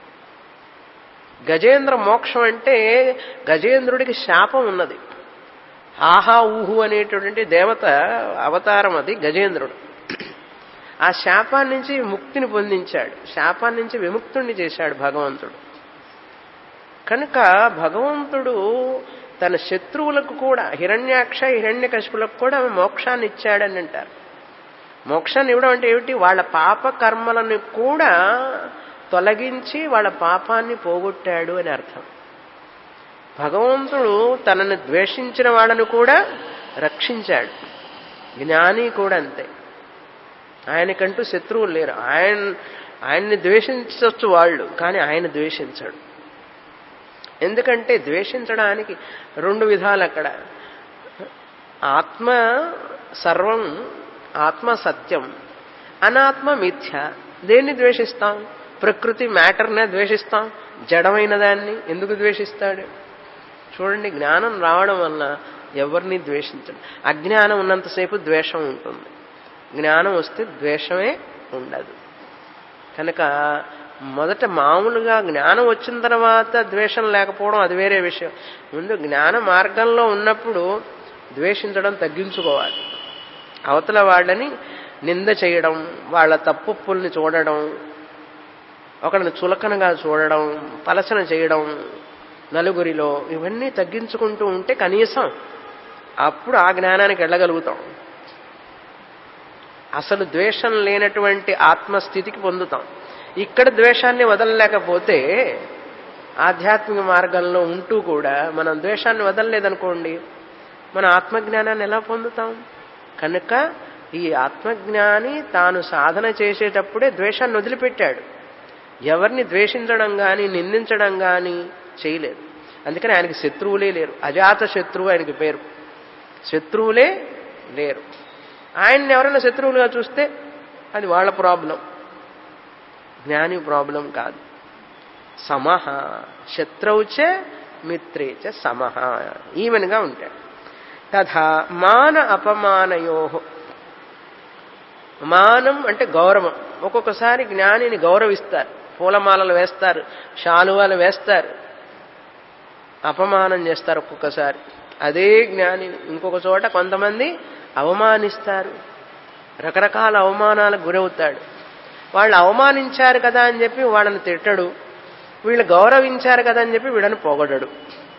గజేంద్ర మోక్షం అంటే గజేంద్రుడికి శాపం ఉన్నది ఆహా ఊహు అనేటువంటి దేవత అవతారం అది గజేంద్రుడు ఆ శాపాన్ని నుంచి ముక్తిని పొందించాడు శాపాన్ని నుంచి విముక్తుణ్ణి చేశాడు భగవంతుడు కనుక భగవంతుడు తన శత్రువులకు కూడా హిరణ్యాక్ష హిరణ్య కశుపులకు కూడా మోక్షాన్ని ఇచ్చాడని అంటారు మోక్షాన్ని ఇవ్వడం అంటే ఏమిటి వాళ్ళ పాప కర్మలను కూడా తొలగించి వాళ్ళ పాపాన్ని పోగొట్టాడు అని అర్థం భగవంతుడు తనను ద్వేషించిన వాళ్ళను కూడా రక్షించాడు జ్ఞాని కూడా అంతే ఆయనకంటూ శత్రువులు లేరు ఆయన ఆయన్ని ద్వేషించవచ్చు వాళ్ళు కానీ ఆయన ద్వేషించాడు ఎందుకంటే ద్వేషించడానికి రెండు విధాలు అక్కడ ఆత్మ సర్వం ఆత్మ సత్యం అనాత్మ మిథ్య దేన్ని ద్వేషిస్తాం ప్రకృతి మ్యాటర్నే ద్వేషిస్తాం జడమైన దాన్ని ఎందుకు ద్వేషిస్తాడు చూడండి జ్ఞానం రావడం వల్ల ఎవరిని ద్వేషించండి అజ్ఞానం ఉన్నంతసేపు ద్వేషం ఉంటుంది జ్ఞానం వస్తే ద్వేషమే ఉండదు కనుక మొదట మామూలుగా జ్ఞానం వచ్చిన తర్వాత ద్వేషం లేకపోవడం అది వేరే విషయం ముందు జ్ఞాన మార్గంలో ఉన్నప్పుడు ద్వేషించడం తగ్గించుకోవాలి అవతల వాళ్ళని నింద చేయడం వాళ్ళ తప్పుల్ని చూడడం ఒకరిని చులకనగా చూడడం పలసన చేయడం నలుగురిలో ఇవన్నీ తగ్గించుకుంటూ ఉంటే కనీసం అప్పుడు ఆ జ్ఞానానికి వెళ్ళగలుగుతాం అసలు ద్వేషం లేనటువంటి ఆత్మస్థితికి పొందుతాం ఇక్కడ ద్వేషాన్ని వదలలేకపోతే ఆధ్యాత్మిక మార్గంలో ఉంటూ కూడా మనం ద్వేషాన్ని వదలలేదనుకోండి మన ఆత్మజ్ఞానాన్ని ఎలా పొందుతాం కనుక ఈ ఆత్మజ్ఞాని తాను సాధన చేసేటప్పుడే ద్వేషాన్ని వదిలిపెట్టాడు ఎవరిని ద్వేషించడం కానీ నిందించడం కానీ చేయలేదు అందుకని ఆయనకి శత్రువులే లేరు అజాత శత్రువు ఆయనకి పేరు శత్రువులే లేరు ఆయన్ని ఎవరైనా శత్రువులుగా చూస్తే అది వాళ్ళ ప్రాబ్లం జ్ఞాని ప్రాబ్లం కాదు సమహ శత్రువుచ మిత్రేచ సమహ ఈవెన్గా ఉంటాడు తథా మాన అపమానయో మానం అంటే గౌరవం ఒక్కొక్కసారి జ్ఞానిని గౌరవిస్తారు పూలమాలలు వేస్తారు శాలువాలు వేస్తారు అపమానం చేస్తారు ఒక్కొక్కసారి అదే జ్ఞాని ఇంకొక చోట కొంతమంది అవమానిస్తారు రకరకాల అవమానాలకు గురవుతాడు వాళ్ళు అవమానించారు కదా అని చెప్పి వాళ్ళని తిట్టడు వీళ్ళు గౌరవించారు కదా అని చెప్పి వీళ్ళని పొగడడు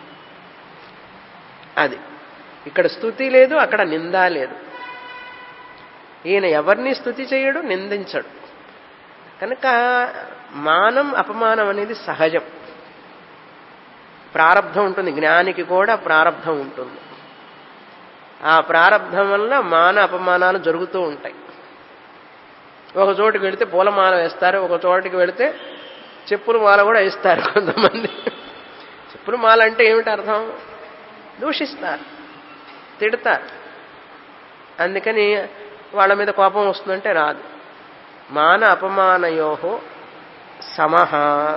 అది ఇక్కడ స్థుతి లేదు అక్కడ నింద లేదు ఈయన ఎవరిని స్థుతి చేయడు నిందించడు కనుక మానం అపమానం అనేది సహజం ప్రారంధం ఉంటుంది జ్ఞానికి కూడా ప్రారంధం ఉంటుంది ఆ ప్రారంధం వల్ల మాన అపమానాలు జరుగుతూ ఉంటాయి ఒక చోటుకి వెళితే పూలమాల వేస్తారు ఒక చోటికి వెళితే చెప్పుల మాల కూడా వేస్తారు కొంతమంది చెప్పుల మాల అంటే ఏమిటి అర్థం దూషిస్తారు తిడతారు అందుకని వాళ్ళ మీద కోపం వస్తుందంటే రాదు మాన అపమానయో సమహ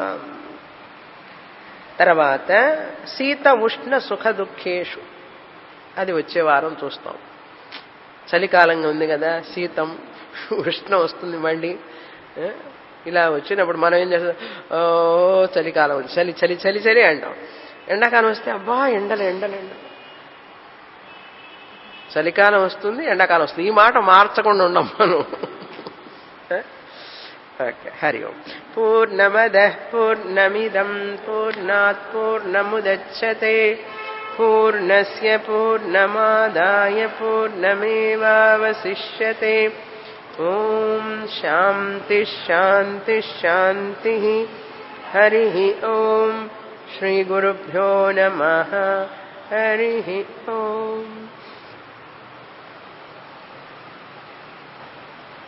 తర్వాత శీత ఉష్ణ సుఖ దుఃఖేషు అది వచ్చే వారం చూస్తాం చలికాలంగా ఉంది కదా శీతం ఉష్ణం వస్తుంది మళ్ళీ ఇలా వచ్చినప్పుడు మనం ఏం చేస్తాం ఓ చలికాలం ఉంది చలి చలి చలి చలి అంటాం ఎండాకాలం వస్తే అబ్బా ఎండలు ఎండలు ఎండలు చలికాలం వస్తుంది ఎండాకాలం వస్తుంది ఈ మాట మార్చకుండా ఉండం మనం ఓకే హరి ఓం పూర్ణమద పూర్ణమిదం పూర్ణాత్ పూర్ణముదచ్చతే పూర్ణస్య పూర్ణమాదాయ పూర్ణమేవావశిష్యతే ఓం శాంతి శాంతి శాంతి హరి ఓం శ్రీగురుభ్యో నమ హరి ఓం